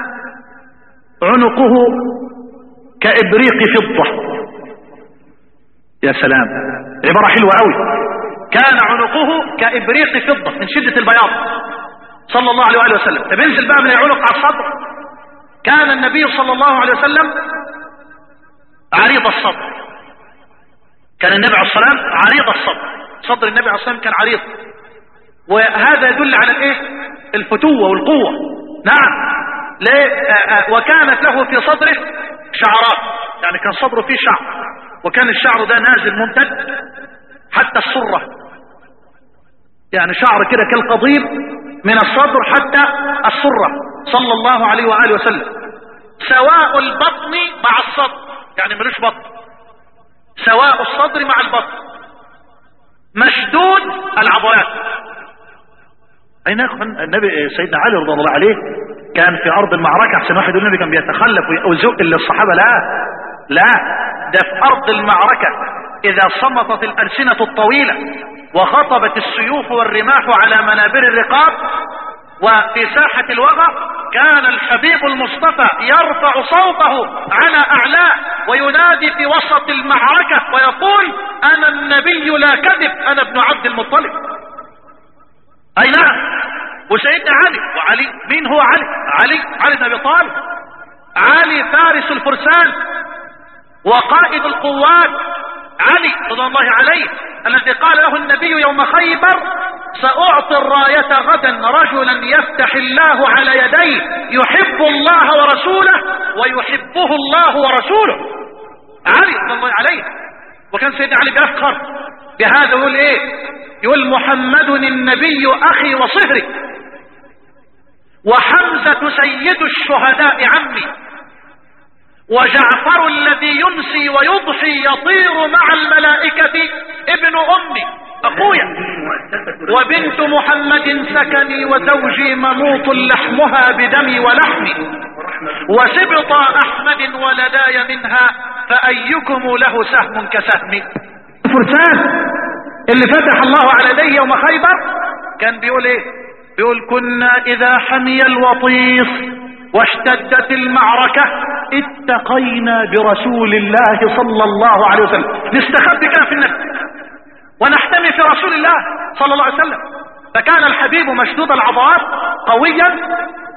عنقه كإبريق فضة يا سلام عبارة حلوة قوي كان عنقه كإبريق فضة من شدة البياض صلى الله عليه وآله وسلم طب انزل بقى من العنق على الصدر كان النبي صلى الله عليه وسلم عريض الصدر كان النبي عليه الصلاة والسلام عريض الصدر صدر النبي عليه الصلاة والسلام كان عريض وهذا يدل على الايه الفتوة والقوة نعم ليه وكانت له في صدره شعرات يعني كان صدره فيه شعر وكان الشعر ده نازل ممتد حتى السرة يعني شعر كده كالقضيب من الصدر حتى السرة صلى الله عليه وآله وسلم سواء البطن مع الصدر يعني ملوش بطن سواء الصدر مع البطن مشدود العضلات اين النبي سيدنا علي رضي الله عليه كان في ارض المعركة احسن واحد النبي كان بيتخلف ويزق للصحابة لا لا ده في ارض المعركة اذا صمتت الالسنة الطويلة وخطبت السيوف والرماح على منابر الرقاب وفي ساحة الوغى كان الحبيب المصطفى يرفع صوته على أعلاه وينادي في وسط المعركة ويقول أنا النبي لا كذب أنا ابن عبد المطلب أي نعم وسيدنا علي وعلي مين هو علي علي علي بن أبي طالب علي فارس الفرسان وقائد القوات علي رضي الله عليه الذي قال له النبي يوم خيبر سأعطي الراية غدا رجلا يفتح الله على يديه يحب الله ورسوله ويحبه الله ورسوله علي رضي الله عليه وكان سيدنا علي بيفخر بهذا يقول ايه يقول محمد النبي اخي وصهري وحمزة سيد الشهداء عمي وجعفر الذي ينسي ويضحي يطير مع الملائكة ابن أمي أخويا وبنت محمد سكني وزوجي مموت لحمها بدمي ولحمي وسبط أحمد ولداي منها فأيكم له سهم كسهمي فرسان اللي فتح الله على يديه يوم خيبر كان بيقول ايه بيقول كنا اذا حمي الوطيس واشتدت المعركة اتقينا برسول الله صلى الله عليه وسلم نستخبي كان في النفس ونحتمي في رسول الله صلى الله عليه وسلم فكان الحبيب مشدود العضلات قويا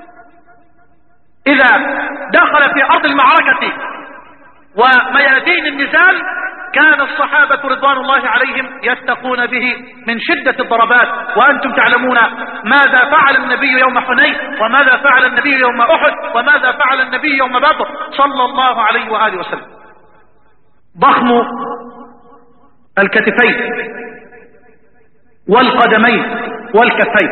اذا دخل في ارض المعركة وميادين النزال كان الصحابة رضوان الله عليهم يتقون به من شدة الضربات وأنتم تعلمون ماذا فعل النبي يوم حنين وماذا فعل النبي يوم أحد وماذا فعل النبي يوم بدر صلى الله عليه وآله وسلم ضخم الكتفين والقدمين والكفين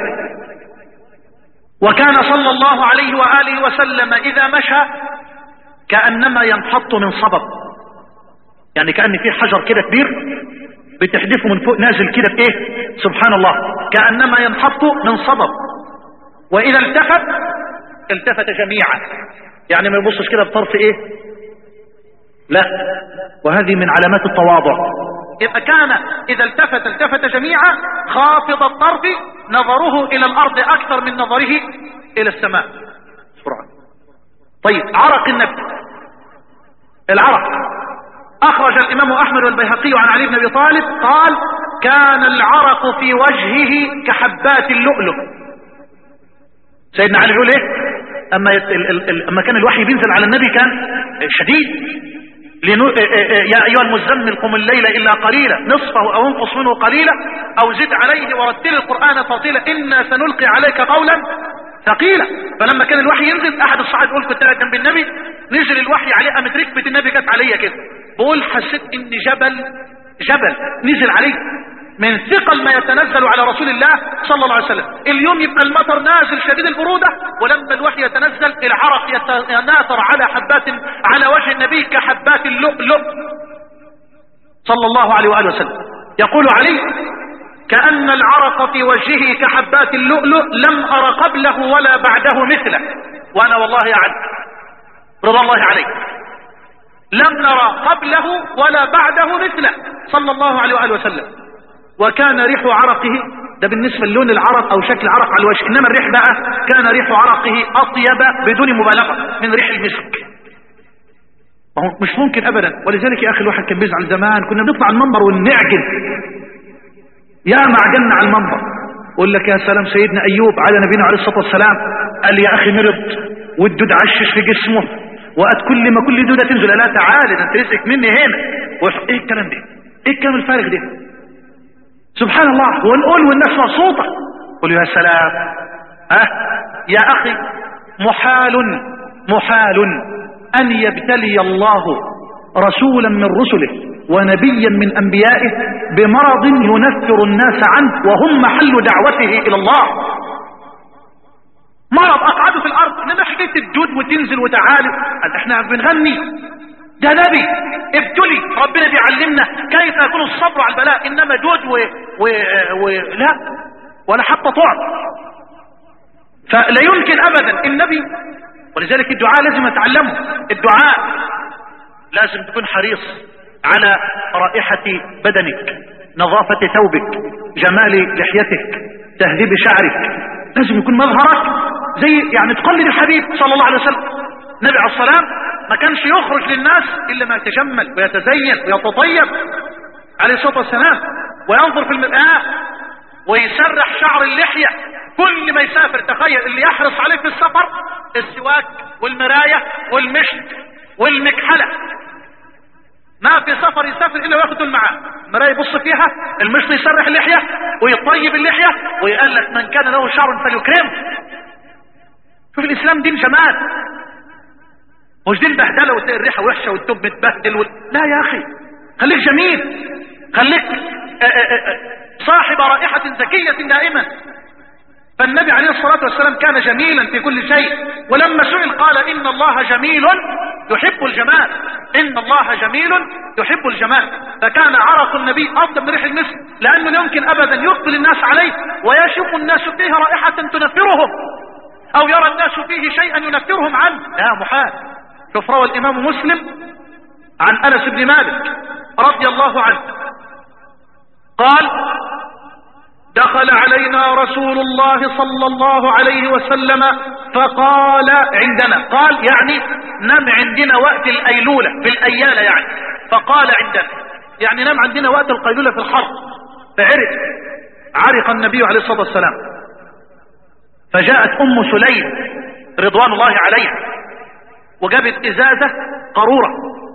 وكان صلى الله عليه وآله وسلم إذا مشى كأنما ينحط من صبب يعني كأن في حجر كده كبير بتحدفه من فوق نازل كده بايه سبحان الله كأنما ينحط من صبب وإذا التفت التفت جميعا يعني ما يبصش كده بطرف ايه لا وهذه من علامات التواضع إذا كان إذا التفت التفت جميعا خافض الطرف نظره إلى الأرض أكثر من نظره إلى السماء بسرعة طيب عرق النبي العرق أخرج الإمام أحمد والبيهقي عن علي بن أبي طالب قال كان العرق في وجهه كحبات اللؤلؤ سيدنا علي يقول ايه اما, يت... ال... ال... ال... اما كان الوحي بينزل على النبي كان شديد لنو... يا ايها المزمل قم الليل الا قليلا نصفه او انقص منه قليلا او زد عليه ورتل القران ترتيلا انا سنلقي عليك قولا ثقيلا فلما كان الوحي ينزل احد الصحابه يقول كنت انا جنب النبي نزل الوحي عليه قامت ركبه النبي جت عليا كده بقول حسيت ان جبل جبل نزل عليه من ثقل ما يتنزل على رسول الله صلى الله عليه وسلم اليوم يبقى المطر نازل شديد البرودة ولما الوحي يتنزل العرق يتناثر على حبات على وجه النبي كحبات اللؤلؤ صلى الله عليه وآله وسلم يقول علي كأن العرق في وجهه كحبات اللؤلؤ لم أر قبله ولا بعده مثله وأنا والله أعلم رضا الله عليه لم نرى قبله ولا بعده مثله صلى الله عليه وآله وسلم وكان ريح عرقه ده بالنسبة للون العرق او شكل عرق على الوجه انما الريح بقى كان ريح عرقه اطيب بدون مبالغة من ريح المسك هو مش ممكن ابدا ولذلك يا اخي الواحد كان بيزعل زمان كنا بنطلع المنبر ونعجن يا ما عجلنا على المنبر يقول لك يا سلام سيدنا ايوب على نبينا عليه الصلاة والسلام قال يا اخي مرض والدود عشش في جسمه وقت كل ما كل دودة تنزل لا تعالى ده انت رزقك مني هنا ايه الكلام ده ايه الكلام الفارغ ده سبحان الله ونقول والناس مبسوطة قل يا سلام أه يا أخي محال محال أن يبتلي الله رسولا من رسله ونبيا من أنبيائه بمرض ينفر الناس عنه وهم محل دعوته إلى الله مرض أقعده في الأرض إنما حكاية الدود وتنزل وتعالي احنا بنغني ده نبي ابتلي ربنا بيعلمنا كيف يكون الصبر على البلاء انما جود و... و... و... لا ولا حتى طعم فلا يمكن ابدا النبي ولذلك الدعاء لازم نتعلمه الدعاء لازم تكون حريص على رائحة بدنك نظافة ثوبك جمال لحيتك تهذيب شعرك لازم يكون مظهرك زي يعني تقلد الحبيب صلى الله عليه وسلم النبي عليه الصلاة ما كانش يخرج للناس إلا ما يتجمل ويتزين ويتطيب عليه الصلاة والسلام وينظر في المرآة ويسرح شعر اللحية كل ما يسافر تخيل اللي يحرص عليه في السفر السواك والمراية والمشط والمكحلة ما في سفر يسافر إلا وياخد دول معاه المراية يبص فيها المشط يسرح اللحية ويطيب اللحية ويقال لك من كان له شعر فليكرمه شوف الإسلام دين جمال مش دي البهدله وتلاقي الريحه وحشه والتوب متبهدل وال... لا يا اخي خليك جميل خليك آآ آآ صاحب رائحه زكيه دائما فالنبي عليه الصلاه والسلام كان جميلا في كل شيء ولما سئل قال ان الله جميل يحب الجمال ان الله جميل يحب الجمال فكان عرق النبي افضل من ريح المسك لانه لا يمكن ابدا يقبل الناس عليه ويشم الناس فيه رائحه تنفرهم او يرى الناس فيه شيئا ينفرهم عنه لا محال شوف روى الامام مسلم عن أنس بن مالك رضي الله عنه قال دخل علينا رسول الله صلى الله عليه وسلم فقال عندنا قال يعني نم عندنا وقت الأيلولة في الأيالة يعني فقال عندنا يعني نم عندنا وقت القيلولة في الحرب فعرق عرق النبي عليه الصلاة والسلام فجاءت أم سليم رضوان الله عليها وجابت إزازة قارورة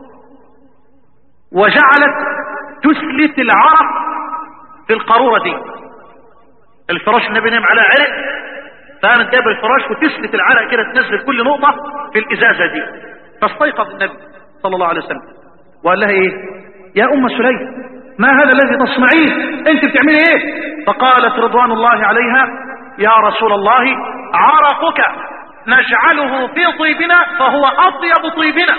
وجعلت تسلت العرق في القارورة دي الفراش النبي نام على عرق فقامت جاب الفراش وتسلت العرق كده تنزل كل نقطة في الإزازة دي فاستيقظ النبي صلى الله عليه وسلم وقال لها ايه يا أم سليم ما هذا الذي تصنعيه انت بتعملي ايه فقالت رضوان الله عليها يا رسول الله عرقك نجعله في طيبنا فهو أطيب طيبنا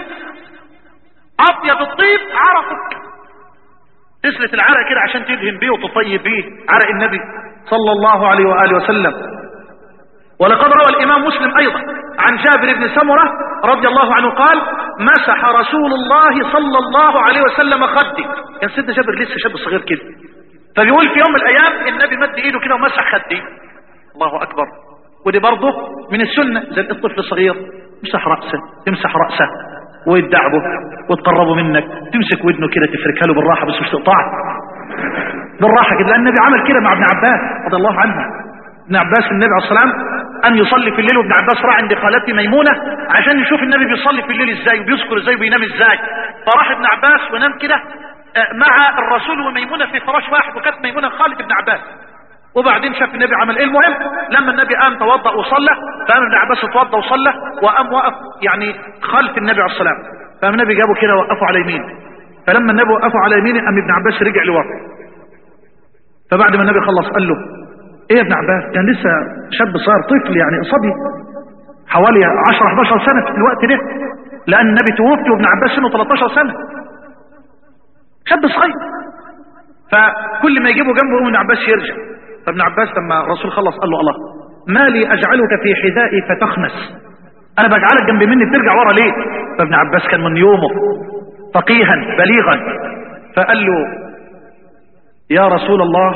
أطيب الطيب عرقك تسلت العرق كده عشان تدهن بيه وتطيب بيه عرق النبي صلى الله عليه وآله وسلم ولقد روى الإمام مسلم أيضا عن جابر بن سمرة رضي الله عنه قال مسح رسول الله صلى الله عليه وسلم خدي كان سيدنا جابر لسه شاب صغير كده فبيقول في يوم من الأيام النبي مد إيده كده ومسح خدي الله أكبر ودي برضه من السنة زي الطفل الصغير تمسح رأسه تمسح رأسه ويدعبه وتقربه منك تمسك ودنه كده تفركها له بالراحة بس مش تقطعه بالراحة كده لأن النبي عمل كده مع ابن عباس رضي الله عنه ابن عباس النبي عليه الصلاة والسلام أن يصلي في الليل وابن عباس راح عند خالته ميمونة عشان يشوف النبي بيصلي في الليل ازاي وبيذكر ازاي وبينام ازاي فراح ابن عباس ونام كده مع الرسول وميمونة في فراش واحد وكانت ميمونة خالد ابن عباس وبعدين شاف النبي عمل ايه المهم لما النبي قام توضأ وصلى فقام ابن عباس اتوضأ وصلى وقام وقف يعني خلف النبي عليه الصلاة والسلام فقام النبي جابه كده وقفه على يمين فلما النبي وقفه على يمينه قام ابن عباس رجع لورا فبعد ما النبي خلص قال له ايه يا ابن عباس كان لسه شاب صغير طفل يعني صبي حوالي 10 11 سنة في الوقت ده لان النبي توفي وابن عباس سنه 13 سنة شاب صغير فكل ما يجيبه جنبه ابن عباس يرجع فابن عباس لما الرسول خلص قال له الله ما لي اجعلك في حذائي فتخنس انا بجعلك جنب مني بترجع ورا ليه فابن عباس كان من يومه فقيها بليغا فقال له يا رسول الله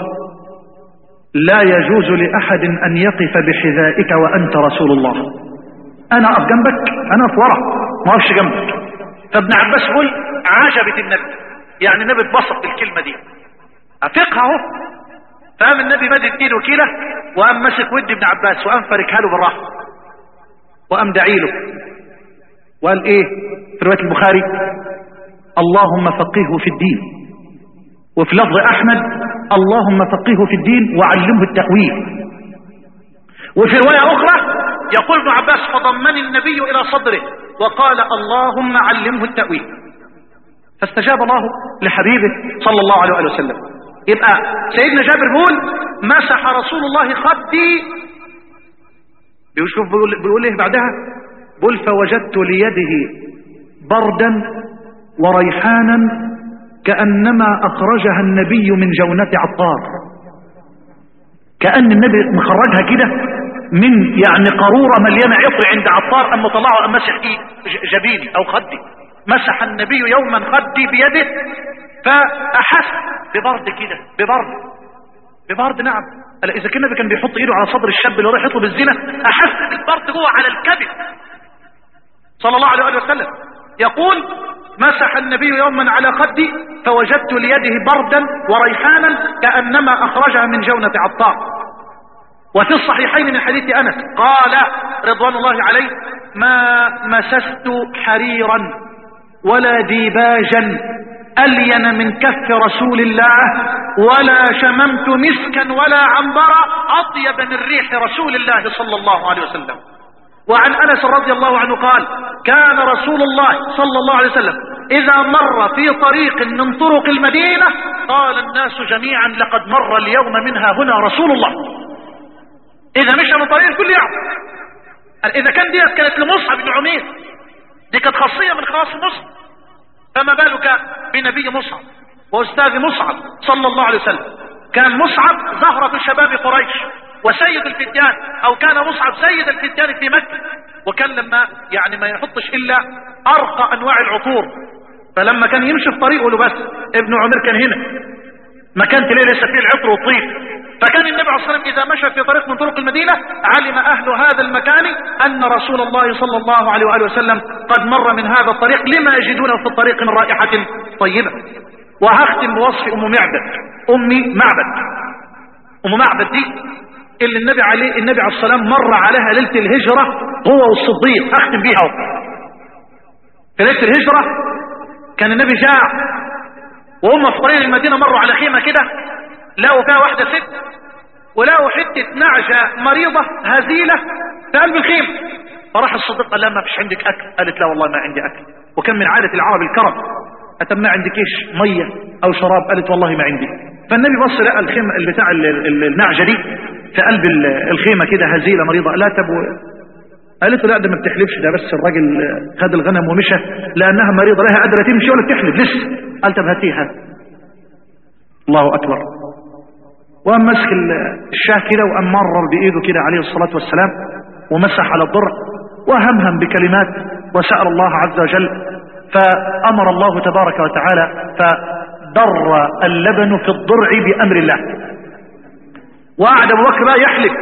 لا يجوز لأحد أن يقف بحذائك وأنت رسول الله أنا أقف جنبك أنا في ورا ما أقفش جنبك فابن عباس يقول عجبت النبي يعني النبي اتبسط بالكلمة دي أفقها اهو فقام النبي مدد ايده كده وقام ماسك ود ابن عباس وقام فاركها له بالراحة وقام دعي له وقال ايه في رواية البخاري اللهم فقهه في الدين وفي لفظ احمد اللهم فقهه في الدين وعلمه التأويل وفي رواية اخرى يقول ابن عباس فضمني النبي الى صدره وقال اللهم علمه التأويل فاستجاب الله لحبيبه صلى الله عليه وآله وسلم يبقى سيدنا جابر بيقول مسح رسول الله خدي بيشوف بيقول, بيقول ايه بعدها بيقول فوجدت ليده بردا وريحانا كأنما أخرجها النبي من جونة عطار كأن النبي مخرجها كده من يعني قارورة مليانة عطر عند عطار أما طلعه أم مسح إيه جبيني أو خدي مسح النبي يوما خدي بيده فأحس ببرد كده ببرد ببرد نعم ألا إذا كان النبي كان بيحط إيده على صدر الشاب اللي رايح يطلب الزنا أحس بالبرد جوه على الكبد صلى الله عليه وسلم يقول مسح النبي يوما على خدي فوجدت ليده بردا وريحانا كأنما أخرجها من جونة عطار وفي الصحيحين من حديث أنس قال رضوان الله عليه ما مسست حريرا ولا ديباجا ألين من كف رسول الله ولا شممت مسكا ولا عنبرا أطيب من ريح رسول الله صلى الله عليه وسلم وعن أنس رضي الله عنه قال كان رسول الله صلى الله عليه وسلم إذا مر في طريق من طرق المدينة قال الناس جميعا لقد مر اليوم منها هنا رسول الله إذا مشى من طريق الكل يعرف إذا كان دي كانت لمصعب بن عمير دي كانت خاصية من خواص مصعب فما بالك بنبي مصعب وأستاذ مصعب صلى الله عليه وسلم كان مصعب زهرة شباب قريش وسيد الفتيان او كان مصعب سيد الفتيان في مكة وكان لما يعني ما يحطش الا ارقى انواع العطور فلما كان يمشي في طريقه له بس ابن عمر كان هنا مكان تلاقي لسه فيه العطر والطيب فكان النبي عليه الصلاة والسلام إذا مشى في طريق من طرق المدينة علم أهل هذا المكان أن رسول الله صلى الله عليه وآله وسلم قد مر من هذا الطريق لما يجدونه في الطريق من رائحة طيبة وهختم بوصف أم معبد أمي معبد أم معبد دي اللي النبي عليه النبي عليه الصلاة والسلام مر عليها ليلة الهجرة هو والصديق أختم بيها في ليلة الهجرة كان النبي جاع وهم في طريق المدينة مروا على خيمة كده لقوا فيها واحدة ست ولقوا حتة نعجة مريضة هزيلة في قلب الخيمة فراح الصديق قال لها ما فيش عندك أكل قالت لا والله ما عندي أكل وكان من عادة العرب الكرم أتم ما عندك إيش مية أو شراب قالت والله ما عندي فالنبي بص لقى الخيمة بتاع النعجة دي في قلب الخيمة كده هزيلة مريضة لا تبو قالت له لا ده ما بتحلفش ده بس الراجل خد الغنم ومشى لأنها مريضة لها قادرة تمشي ولا بتحلف لسه قال طب هاتيها الله أكبر وقام مسك الشاه كده وقام مرر بإيده كده عليه الصلاة والسلام ومسح على الضرع وهمهم بكلمات وسأل الله عز وجل فأمر الله تبارك وتعالى فدر اللبن في الضرع بأمر الله وقعد أبو بكر بقى يحلف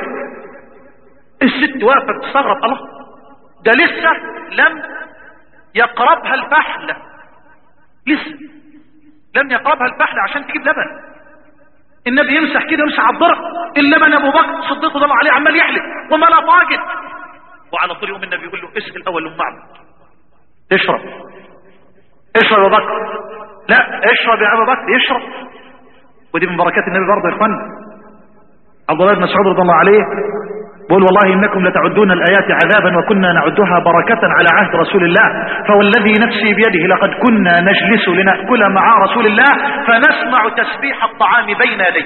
الست واقفة تستغرب الله ده لسه لم يقربها الفحل لسه لم يقربها الفحل عشان تجيب لبن النبي يمسح كده يمسح على الضرع اللبن ابو بكر صديق ضل عليه عمال يحلف وما لا طاقت وعلى طول يوم النبي يقول له اسال الاول ام معبد اشرب اشرب يا ابو بكر لا اشرب يا ابو بكر يشرب ودي من بركات النبي برضه يا اخوانا عبد الله بن مسعود رضي الله عليه بقول والله إنكم لتعدون الآيات عذابا وكنا نعدها بركة على عهد رسول الله فوالذي نفسي بيده لقد كنا نجلس لنأكل مع رسول الله فنسمع تسبيح الطعام بين يديه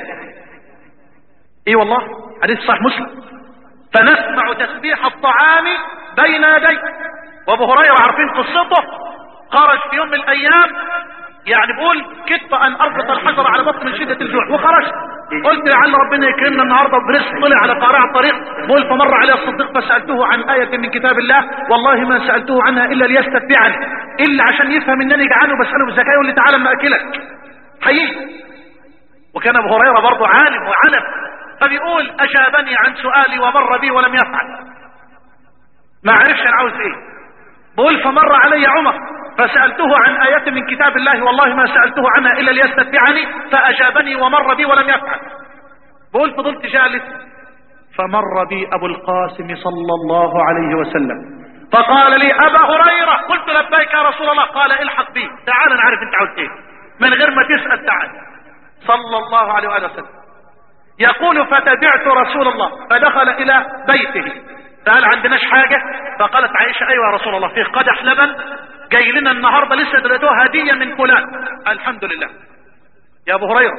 اي والله حديث صحيح مسلم فنسمع تسبيح الطعام بين يديه وابو هريره عارفين قصته خرج في يوم من الايام يعني بقول كدت ان اربط الحجر على بطن من شدة الجوع وخرجت قلت لعل ربنا يكرمنا النهاردة برزق طلع على قارع الطريق بقول فمر علي الصديق فسألته عن آية من كتاب الله والله ما سألته عنها إلا ليستتبعني إلا عشان يفهم إنني جعان وبسأله بالزكاة يقول لي تعالى ما أكلك حقيقي وكان أبو هريرة برضه عالم وعلم فبيقول أجابني عن سؤالي ومر بي ولم يفعل ما عرفش أنا عاوز إيه بقول فمر علي عمر فسألته عن آية من كتاب الله والله ما سألته عنها إلا ليستتبعني فأجابني ومر بي ولم يفعل بقول فضلت جالس فمر بي أبو القاسم صلى الله عليه وسلم فقال لي أبا هريرة قلت لبيك يا رسول الله قال الحق بي تعال نعرف انت عاوز ايه من غير ما تسأل تعال صلى الله عليه وآله وسلم يقول فتبعت رسول الله فدخل إلى بيته فهل عندناش حاجة فقالت عائشة ايوه يا رسول الله في قدح لبن جاي لنا النهاردة لسه دلتوها هدية من فلان الحمد لله يا ابو هريرة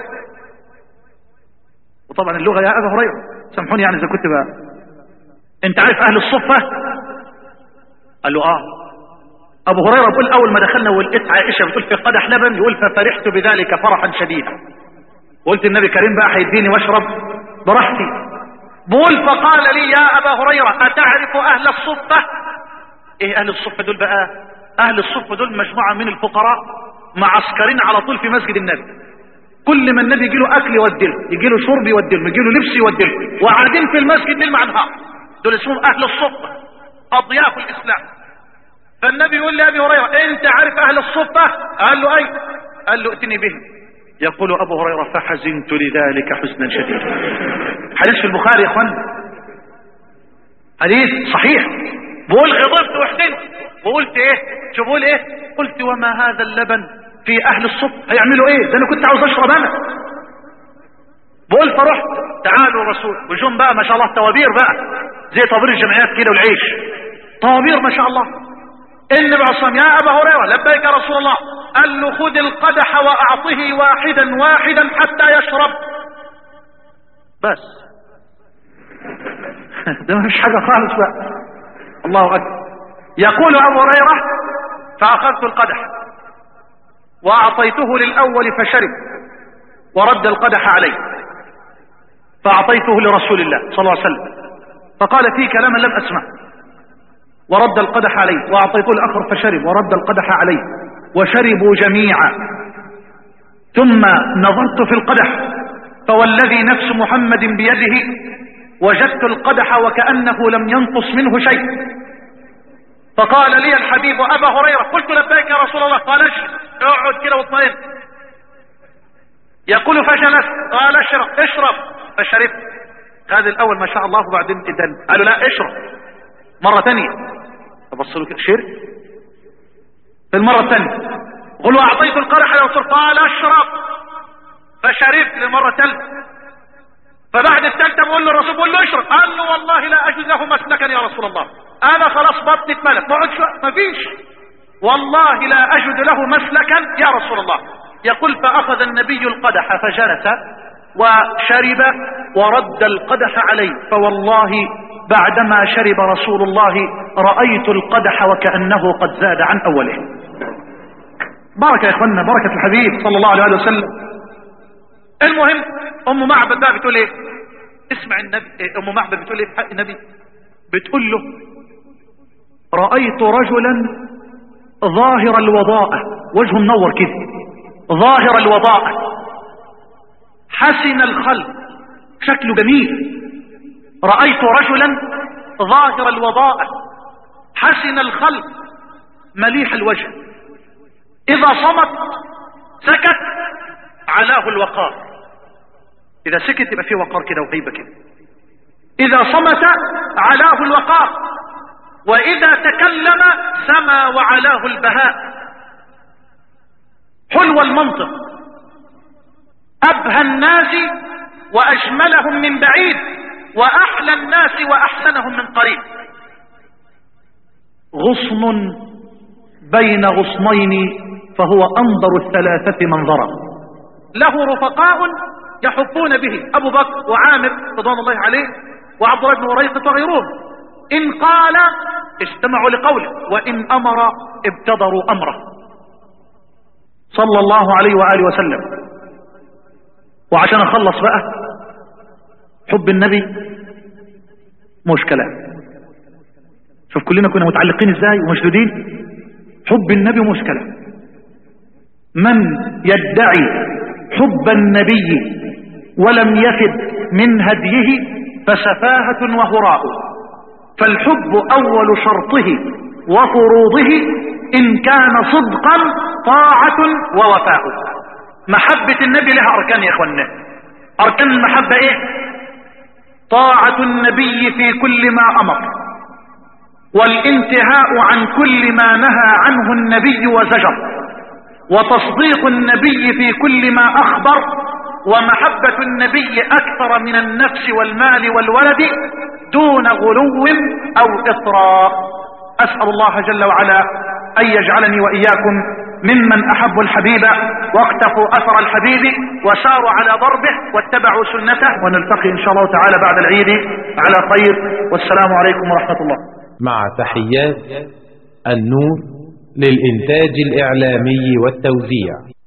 وطبعا اللغة يا ابو هريرة سامحوني يعني اذا كنت بقى انت عارف اهل الصفة قال له اه ابو هريرة بيقول اول ما دخلنا ولقيت عائشة بتقول في قدح لبن يقول ففرحت بذلك فرحا شديدا قلت النبي كريم بقى هيديني واشرب براحتي بقول فقال لي يا ابا هريرة اتعرف اهل الصفة ايه اهل الصفة دول بقى اهل الصفة دول مجموعة من الفقراء معسكرين على طول في مسجد النبي كل ما النبي يجي له اكل يودله يجي له شرب يودله يجي له لبس يودله وقاعدين في المسجد ليل مع نهار دول اسمهم اهل الصفة اضياف الاسلام فالنبي يقول لابي هريرة انت عارف اهل الصفة قال له اي قال له ائتني بهم يقول ابو هريرة فحزنت لذلك حزنا شديدا حديث في البخاري يا اخوان حديث صحيح بقول غضبت وحزنت وقلت ايه شو بقول ايه قلت وما هذا اللبن في اهل الصف هيعملوا ايه ده انا كنت عاوز اشرب انا بقول فرحت تعالوا رسول وجم بقى ما شاء الله توابير بقى زي طوابير الجمعيات كده والعيش طوابير ما شاء الله النبي عليه الصلاه يا ابا هريره لبيك يا رسول الله قال له خذ القدح واعطه واحدا واحدا حتى يشرب بس ده مش حاجه خالص بقى الله اكبر يقول ابو هريره فاخذت القدح واعطيته للاول فشرب ورد القدح علي فاعطيته لرسول الله صلى الله عليه وسلم فقال فيه كلاما لم اسمع ورد القدح علي واعطيته الاخر فشرب ورد القدح علي وشربوا جميعا ثم نظرت في القدح فوالذي نفس محمد بيده وجدت القدح وكأنه لم ينقص منه شيء فقال لي الحبيب أبا هريرة قلت لبيك يا رسول الله قال اقعد كده واطمئن يقول فجلست قال اشرب اشرب فشربت هذا الاول ما شاء الله وبعدين ادن قالوا لا اشرب مرة ثانية فبص له شرب في المرة الثانية قل واعطيت القرح يا رسول قال اشرب فشربت للمرة الثالثة فبعد الثالثة بقول له الرسول بقول له اشرب قال له والله لا اجد له مسلكا يا رسول الله انا خلاص بطني اتملت ما ما فيش والله لا اجد له مسلكا يا رسول الله يقول فأخذ النبي القدح فجلس وشرب ورد القدح عليه فوالله بعدما شرب رسول الله رأيت القدح وكأنه قد زاد عن أوله بركة يا إخوانا بركة الحبيب صلى الله عليه وسلم المهم أم معبد بقى بتقول إيه اسمع النبي إيه أم معبد بتقول إيه في حق النبي بتقول له رأيت رجلا ظاهر الوضاءة وجهه منور كده ظاهر الوضاء حسن الخلق شكله جميل رأيت رجلا ظاهر الوضاء حسن الخلق مليح الوجه إذا صمت سكت علاه الوقار إذا سكت يبقى فيه وقار كده وغيبة كده إذا صمت علاه الوقار وإذا تكلم سما وعلاه البهاء حلو المنطق أبهى الناس وأجملهم من بعيد وأحلى الناس وأحسنهم من قريب غصن بين غصنين فهو أنظر الثلاثة منظرا له رفقاء يحبون به أبو بكر وعامر رضوان الله عليه وعبد الله بن وريقة وغيرهم إن قال استمعوا لقوله وإن أمر ابتدروا أمره صلى الله عليه وآله وسلم وعشان أخلص بقى حب النبي مشكلة شوف كلنا كنا متعلقين ازاي ومشدودين حب النبي مشكلة من يدعي حب النبي ولم يفد من هديه فسفاهة وهراء فالحب أول شرطه وفروضه إن كان صدقا طاعة ووفاء محبة النبي لها أركان يا أخوانا أركان المحبة إيه طاعة النبي في كل ما أمر والانتهاء عن كل ما نهى عنه النبي وزجر وتصديق النبي في كل ما أخبر ومحبة النبي أكثر من النفس والمال والولد دون غلو أو إطراء أسأل الله جل وعلا أن يجعلني وإياكم ممن أحبوا الحبيب واقتفوا أثر الحبيب وساروا على ضربه واتبعوا سنته ونلتقي إن شاء الله تعالى بعد العيد على خير والسلام عليكم ورحمة الله مع تحيات النور للإنتاج الإعلامي والتوزيع